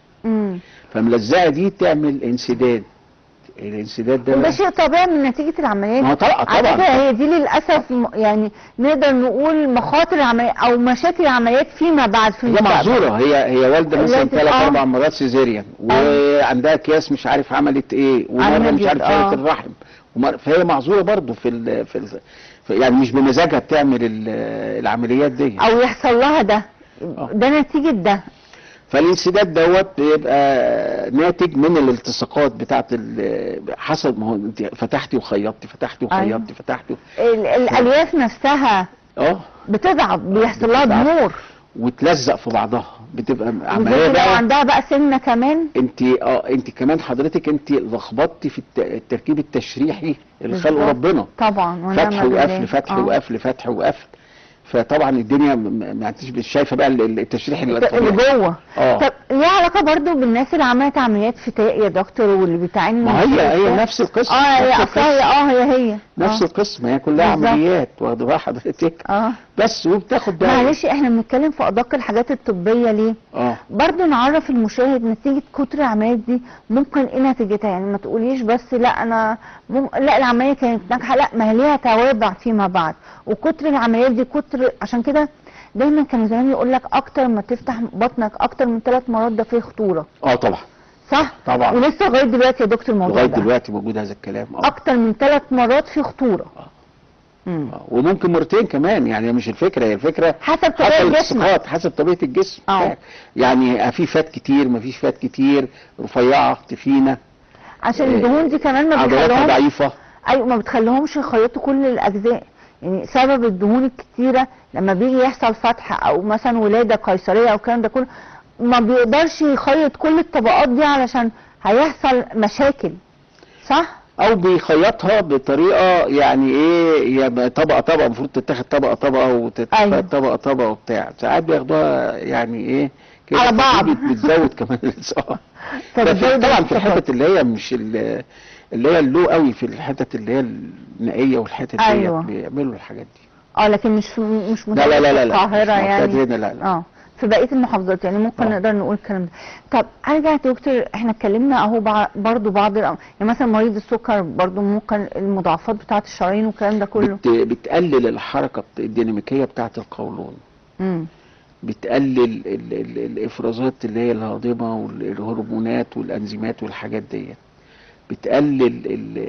مم. فملزقه دي تعمل انسداد الانسداد ده وده بقى- شيء طبيعي من نتيجة العمليات ما هو طبعا على فكرة طبعا هي دي للأسف م- يعني نقدر نقول مخاطر العمليات أو مشاكل العمليات فيما بعد في هي المستقبل معذوره هي هي والده مثلا لازم- ثلاث آه. اربع مرات سيزيريان وعندها اكياس مش عارف عملت ايه ومره مش عملت، عارف آه. شالت الرحم ومرة فهي معذوره برضو في ال في ال في يعني مش بمزاجها بتعمل ال- العمليات دي أو يحصل لها ده آه. ده نتيجة ده فالانسداد دوت بيبقى ناتج من الالتصاقات بتاعت ال- حصل ما هو انت فتحتي وخيطتي فتحتي أيوة. وخيطتي فتحتي و- ال- الألياف نفسها اه بتضعف بيحصل لها بتضعف. ضمور وتلزق في بعضها بتبقى عمليه وزي لو بقى عندها بقى سنة كمان انت اه انت كمان حضرتك انت لخبطتي في الت- التركيب التشريحي اللي خلقه بالظبط. ربنا طبعا ونعم فتح بالله. وقفل فتح آه. وقفل فتح وقفل فطبعا الدنيا م- م- ما انتش مش شايفه بقى ال- ال- التشريح اللي اللي جوه اه طب ليه علاقة برضو بالناس اللي عملت عمليات فتاء يا دكتور واللي بتعاني من ما هي مشكلة هي فتاء؟ نفس القصه اه هي نفس اصلا هي القصه اه هي هي نفس آه. القصه ما هي كلها بالظبط. عمليات واخده بقى حضرتك اه بس وبتاخد بقى معلش احنا بنتكلم في ادق الحاجات الطبيه ليه اه برضه نعرف المشاهد نتيجه كتر العمليات دي ممكن ايه نتيجتها يعني ما تقوليش بس لا انا مم... لا العمليه كانت ناجحه لا ما هي ليها توابع فيما بعد وكتر العمليات دي كتر عشان كده دايما كانوا زمان يقول لك اكتر ما تفتح بطنك اكتر من ثلاث مرات ده فيه خطوره اه طبعا صح طبعا ولسه لغايه دلوقتي يا دكتور الموضوع لغايه ده دلوقتي موجود هذا الكلام اه اكتر من ثلاث مرات فيه خطوره آه. مم. آه. وممكن مرتين كمان يعني مش الفكره هي الفكره حسب حسب طبيعه جسمك الصفات حسب طبيعه الجسم اه. يعني في فات كتير ما فيش فات كتير رفيعه تخينه عشان إيه، الدهون دي كمان ما عضلاتها بيخلوهمش ضعيفه ايوه ما بتخليهمش يخيطوا كل الاجزاء يعني سبب الدهون الكتيره لما بيجي يحصل فتح او مثلا ولاده قيصريه او الكلام ده كله ما بيقدرش يخيط كل الطبقات دي علشان هيحصل مشاكل صح؟ او بيخيطها بطريقه يعني ايه يبقى طبقه طبقه المفروض تتاخد طبقه طبقه وتتاخد أيوة. طبقه طبقه وبتاع ساعات بياخدوها يعني ايه كده على بعض. فدي بت- بتزود كمان الإصابة. فبتزود ففي- طبعا في الصفات. الحتت اللي هي مش ال- اللي هي اللو قوي في الحتت اللي هي النائيه والحتت ديت أيوة. بيعملوا الحاجات دي اه لكن مش في مش لا لا لا لا, في لا. القاهره مش معتاد يعني هنا لا لا اه في بقيه المحافظات يعني ممكن آه. نقدر نقول الكلام ده طب ارجع يا دكتور احنا اتكلمنا اهو بع- برضو بعض الأمر. يعني مثلا مريض السكر برضو ممكن المضاعفات بتاعه الشرايين والكلام ده كله بت بتقلل الحركه بت- الديناميكيه بتاعه القولون امم بتقلل ال ال الافرازات اللي هي الهاضمه والهرمونات والانزيمات والحاجات ديت بتقلل ال ال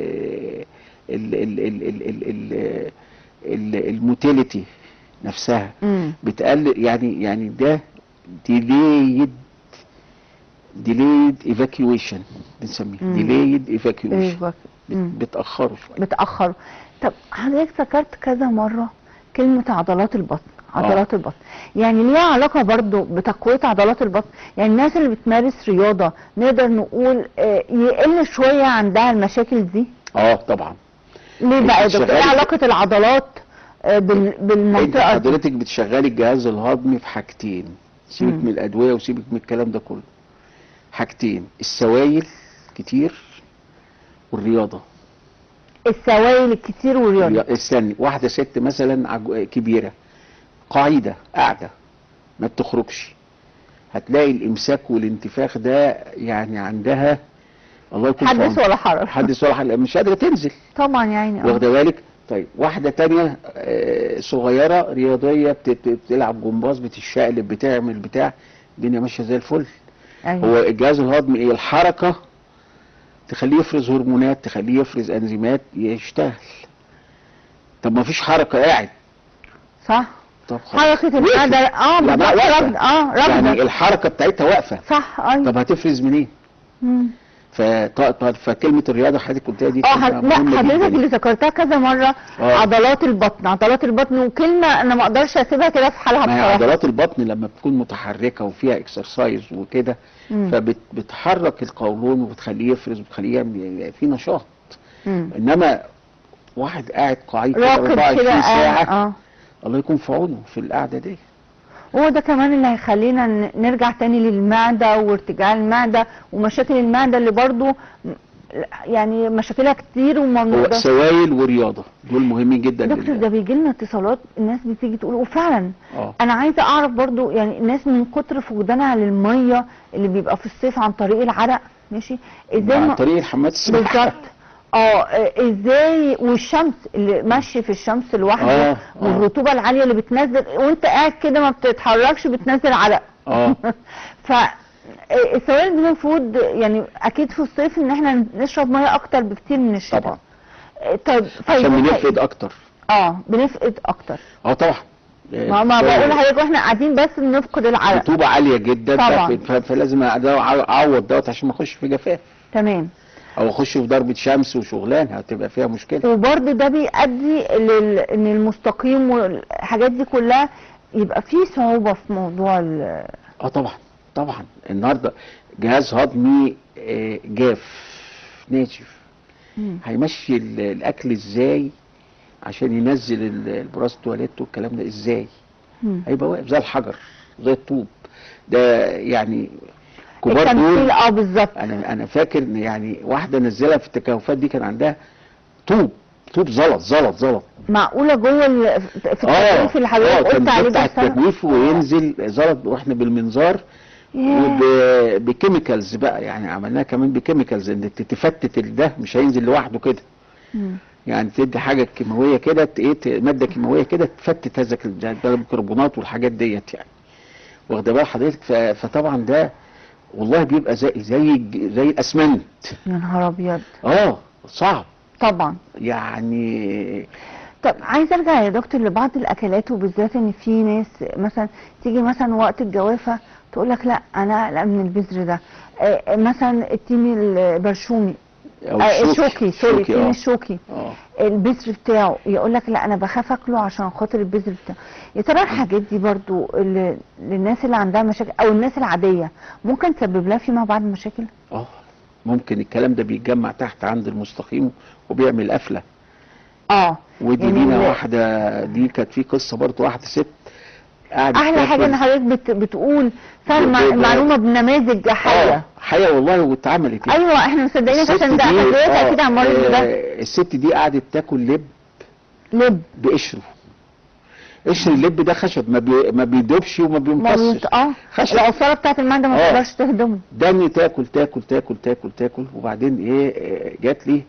ال ال ال ال ال ال ال الموتيليتي نفسها امم بتقلل يعني يعني ده ديليد ديليد ايفاكيويشن بنسميه مم. ديليد ايفاكيويشن ايوه مم. بتاخره شويه بتاخروا طب حضرتك ذكرت كذا مره كلمه عضلات البطن عضلات البطن يعني ليها علاقه برضو بتقويه عضلات البطن يعني الناس اللي بتمارس رياضه نقدر نقول آه، يقل شويه عندها المشاكل دي اه طبعا ليه بقى يا دكتور ايه شغالة- علاقه العضلات آه، بال- انت بالمنطقه دي حضرتك بتشغلي الجهاز الهضمي في حاجتين سيبك مم. من الادويه وسيبك من الكلام ده كله حاجتين السوائل كتير والرياضه السوائل الكتير والرياضه ريا- استني واحده ست مثلا عجو- كبيره قاعده قاعده ما بتخرجش هتلاقي الامساك والانتفاخ ده يعني عندها الله يكون في حدث عونها. ولا حرج حدث ولا حرج مش قادره تنزل طبعا يعني اه واخده بالك طيب واحده تانية آه، صغيره رياضيه بت- بتلعب جمباز بتشقلب بتعمل بتاع الدنيا ماشيه زي الفل ايوه هو الجهاز الهضمي ايه الحركه تخليه يفرز هرمونات تخليه يفرز انزيمات يشتغل طب ما فيش حركه قاعد صح طب خلاص. حركه وقفت. المعده اه لا، بالظبط واقفة. ركض اه يعني ركض الحركه بتاعتها واقفه صح ايوه طب هتفرز منين مم. فط- ط- فكلمه الرياضه حضرتك قلتها دي اه كلمة ح- لا مهمة حضرتك جداً. اللي ذكرتها كذا مره آه. عضلات البطن عضلات البطن وكلمه انا ما اقدرش اسيبها كده في حالها ما هي بصراحه عضلات البطن لما بتكون متحركه وفيها اكسرسايز وكده مم. فبتحرك القولون وبتخليه يفرز وبتخليه يعمل في نشاط مم. انما واحد قاعد قاعد كده راكد 24 كده ساعه آه. اه الله يكون في عونه في القعده دي هو ده كمان اللي هيخلينا ن- نرجع تاني للمعده وارتجاع المعده ومشاكل المعده اللي برضو م- يعني مشاكلها كتير وما هو بنقدرش سوائل ورياضه دول مهمين جدا دكتور لل- ده بيجي لنا اتصالات الناس بتيجي تقول وفعلا اه انا عايزه اعرف برضو يعني الناس من كتر فقدانها للميه اللي بيبقى في الصيف عن طريق العرق ماشي ازاي عن ما- طريق الحمامات السباحه بالظبط اه آه، ازاي والشمس اللي ماشي في الشمس لوحده آه، آه. والرطوبه العاليه اللي بتنزل وانت قاعد كده ما بتتحركش بتنزل عرق اه ف آه، السوائل المفروض يعني اكيد في الصيف ان احنا نشرب ميه اكتر بكتير من الشتاء طبعا آه، طيب عشان طيب بنفقد اكتر اه بنفقد اكتر اه طبعا ما ما بقول لحضرتك واحنا قاعدين بس بنفقد العرق رطوبه عاليه جدا طبعا. ف- ف- فلازم اعوض دوت عشان ما اخش في جفاف تمام او اخش في ضربه شمس وشغلانه هتبقى فيها مشكله وبرضه ده بيؤدي لل... ان المستقيم والحاجات دي كلها يبقى فيه صعوبة في موضوع ال... اه طبعا طبعا النهارده جهاز هضمي آه، جاف ناشف مم. هيمشي ال- الاكل ازاي عشان ينزل ال- البراز تواليت والكلام ده ازاي مم. هيبقى واقف زي الحجر زي الطوب ده يعني كبار التمثيل دول اه بالظبط انا انا فاكر ان يعني واحده نزلها في التكيفات دي كان عندها طوب طوب زلط زلط زلط معقولة جوه ال... في اه التكليف اللي حضرتك اه قلت كان عليه بتاع ده سنة. التجويف وينزل زلط واحنا بالمنظار ياه. وبكيميكالز بقى يعني عملناها كمان بكيميكالز ان تفتت ده مش هينزل لوحده كده مم. يعني تدي حاجه كيماويه كده ت- ايه ت- ماده كيماويه كده تفتت هذا ال- ده ده البيكربونات والحاجات ديت يعني واخده بال حضرتك ف- فطبعا ده والله بيبقى زي زي الج- زي الاسمنت يا نهار ابيض اه صعب طبعا يعني طب عايز ارجع يا دكتور لبعض الاكلات وبالذات ان في ناس مثلا تيجي مثلا وقت الجوافه تقول لك لا انا قلقان من البذر ده آه، مثلا التين البرشومي او آه، الشوكي سوري التين اه الشوكي اه البذر بتاعه يقول لك لا انا بخاف اكله عشان خاطر البذر بتاعه يا ترى الحاجات دي برضو اللي للناس اللي عندها مشاكل او الناس العاديه ممكن تسبب لها فيما بعد مشاكل اه ممكن الكلام ده بيتجمع تحت عند المستقيم وبيعمل قفله اه ودي يعني لينا ال- واحده دي كانت في قصه برضه واحده ست قعدت احلى حاجه ان تاكل- حضرتك بت بتقول فعلا ب- مع- ب- معلومه بنماذج حيه اه حقيقه والله واتعملت يعني. ايوه احنا مصدقينك الست عشان ده دي- حضرتك آه، اكيد عمال ده آه، الست دي قعدت تاكل لب لب بقشره قشر اللب ده خشب ما, بي... ما بيدوبش وما ما بيمتصش بيت- اه خشب. العصاره بتاعت المعده ما آه. تقدرش تهضمه دني تاكل تاكل تاكل تاكل تاكل وبعدين ايه آه، جات لي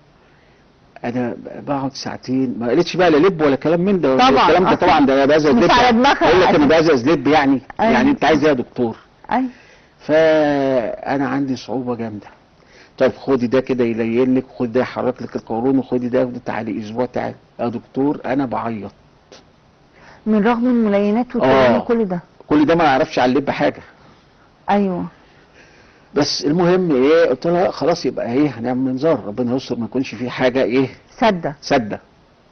انا بقعد ساعتين ما قالتش بقى لا لب ولا كلام من ده طبعا. الكلام ده طبعا ده بازز مش لب على دماغها اقول لك انا أكيد. بازز لب يعني أيوة. يعني انت عايز ايه يا دكتور ايوه فانا عندي صعوبه جامده طيب خدي ده كده يلين لك خدي ده يحرك لك القولون وخدي ده وده تعالي اسبوع تعالي يا دكتور انا بعيط من رغم الملينات والكلام آه. وكل ده كل ده ما يعرفش على اللب حاجه ايوه بس المهم ايه قلت لها خلاص يبقى ايه هنعمل منظار ربنا يستر ما يكونش فيه حاجه ايه سده سده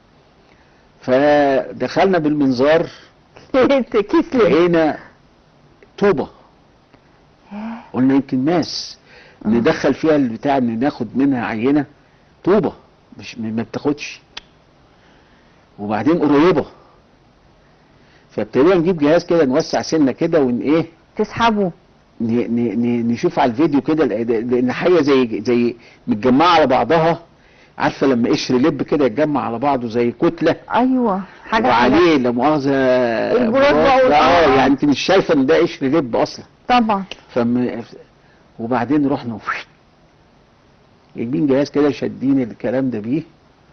فدخلنا بالمنظار كيس ليه لقينا طوبه قلنا يمكن ماس ندخل فيها البتاع ان ناخد منها عينه طوبه مش ما بتاخدش وبعدين قريبه فابتدينا نجيب جهاز كده نوسع سنه كده ون ايه تسحبه ن- ن- ن- نشوف على الفيديو كده لأ- لان حاجه زي زي متجمعه على بعضها عارفه لما قشر لب كده يتجمع على بعضه زي كتله ايوه حاجه وعليه لا مؤاخذه البراز بقى وال- اه آه. يعني انت مش شايفه ان ده قشر لب اصلا طبعا فم... وبعدين رحنا جايبين جهاز كده شادين الكلام ده بيه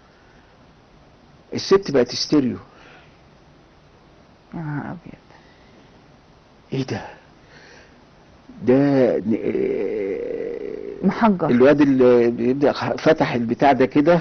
الست بقت ستيريو يا نهار ابيض ايه ده ده ن- آه، محجر الواد اللي بيبدأ خ- فتح البتاع ده كده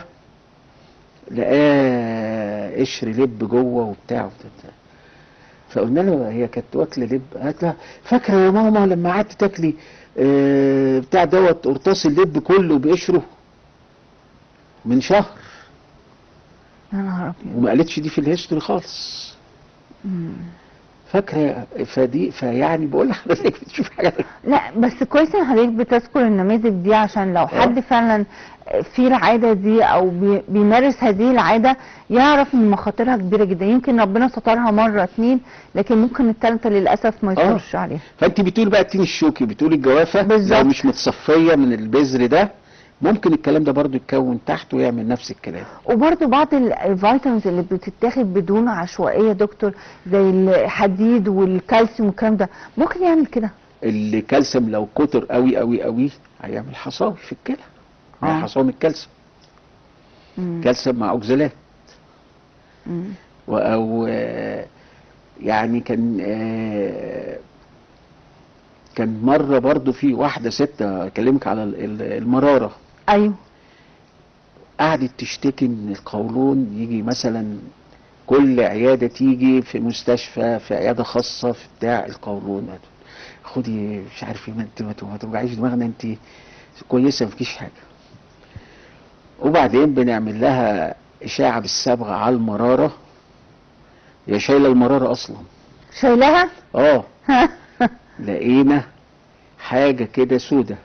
لقاه قشر لب جوه وبتاع وبتاع. فقلنا له هي كانت واكله لب قالت لها فاكره يا ماما لما قعدت تاكلي آه، بتاع دوت قرطاس اللب كله بقشره من شهر يا نهار ابيض وما قالتش دي في الهيستوري خالص مم. فاكره فدي فيعني بقول لحضرتك بتشوف حاجه لا بس كويس ان حضرتك بتذكر النماذج دي عشان لو حد فعلا في العاده دي او بي- بيمارس هذه العاده يعرف ان مخاطرها كبيره جدا يمكن ربنا سترها مره اتنين لكن ممكن التالتة للاسف ما يصبرش عليها فانت بتقول بقى التين الشوكي بتقول الجوافه بالظبط. لو مش متصفيه من البذر ده ممكن الكلام ده برضو يتكون تحت ويعمل نفس الكلام وبرده بعض ال- الفيتامينز اللي بتتاخد بدون عشوائيه يا دكتور زي الحديد والكالسيوم والكلام ده ممكن يعمل كده الكالسيوم لو كتر قوي قوي قوي هيعمل حصاوي في الكلى آه. آه. حصاوي من الكالسيوم مم. كالسيوم مع اوكزالات مم. و- او آه، يعني كان آه، كان مره برضو في واحده ست اكلمك على ال- ال- المراره ايوه قعدت تشتكي من القولون يجي مثلا كل عيادة تيجي في مستشفى في عيادة خاصة في بتاع القولون خدي مش عارف ايه ما انت ما ت- ما توجعيش دماغنا انت كويسة مفيش حاجة وبعدين بنعمل لها إشاعة بالصبغة على المرارة هي شايلة المرارة أصلا شايلها اه لقينا حاجة كده سودة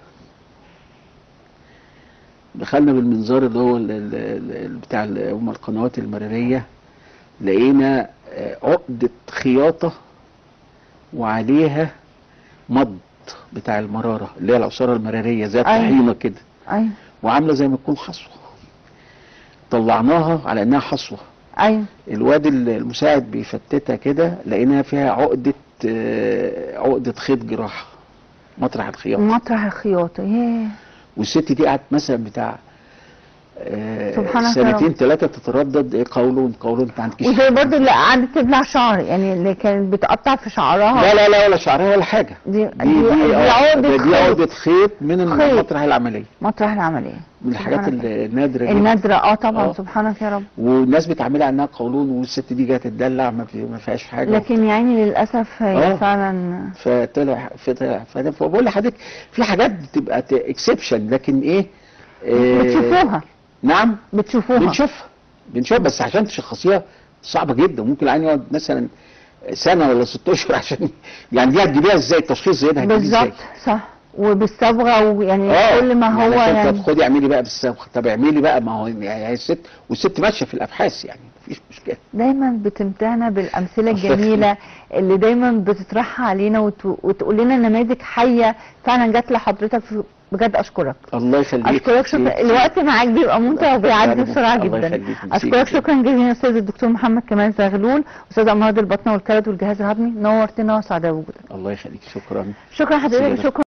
دخلنا بالمنظار اللي هو ال- ال- ال- بتاع ال- هم القنوات المرارية لقينا آه، عقدة خياطة وعليها مض بتاع المرارة اللي هي العصارة المرارية زي أيوة. الطحينة كده ايوه وعاملة زي ما تكون حصوة طلعناها على انها حصوة ايوه الواد ال- المساعد بيفتتها كده لقيناها فيها عقدة آه، عقدة خيط جراحة مطرح الخياطة مطرح الخياطه ياه والست دي قعدت مثلا بتاع آه، سبحانك يا سنتين رب. ثلاثة تتردد إيه قولون قولون انت عندكيش وزي برضو اللي قعدت تبلع شعر يعني اللي كانت بتقطع في شعرها لا لا لا ولا شعرها ولا حاجة دي دي دي, دي آه، عقدة ده- دي خيط عقدة خيط من خيط. مطرح العملية مطرح العملية من الحاجات سبحانك. النادرة جدا النادرة اه طبعا آه. سبحانك يا رب والناس بتعملها عنها قولون والست دي جايه تتدلع ما في- ما فيهاش حاجة لكن يعني للأسف هي آه. فعلا فطلع فطلع فانا فبقول لحضرتك في حاجات بتبقى اكسبشن لكن ايه آه، بتشوفوها نعم بتشوفوها بنشوفها بنشوف بس عشان تشخصيها صعبه جدا ممكن العين يقعد مثلا سنه ولا ست اشهر عشان يعني دي هتجيبيها ازاي التشخيص زي ده هتجيبيه ازاي بالظبط صح وبالصبغة ويعني اه كل ما هو عشان يعني خدي اعملي بقى بالصبغه طب اعملي بقى ما هو يعني هي الست والست ماشيه في الابحاث يعني مفيش مشكله دايما بتمتعنا بالأمثلة الجميلة اللي دايما بتطرحها علينا وت... وتقول لنا نماذج حية فعلا جت لحضرتك في- بجد أشكرك الله يخليك اشكرك شكرا الوقت معاك بيبقى ممتع وبيعدي بسرعه الله جدا يخليك. ميرسي اشكرك جدا. شكرا جزيلا استاذ الدكتور محمد كمال زغلول استاذ امراض البطن والكبد والجهاز الهضمي نورتنا وسعداء بوجودك الله يخليك شكرا شكرا حضرتك ميرسي. شكرا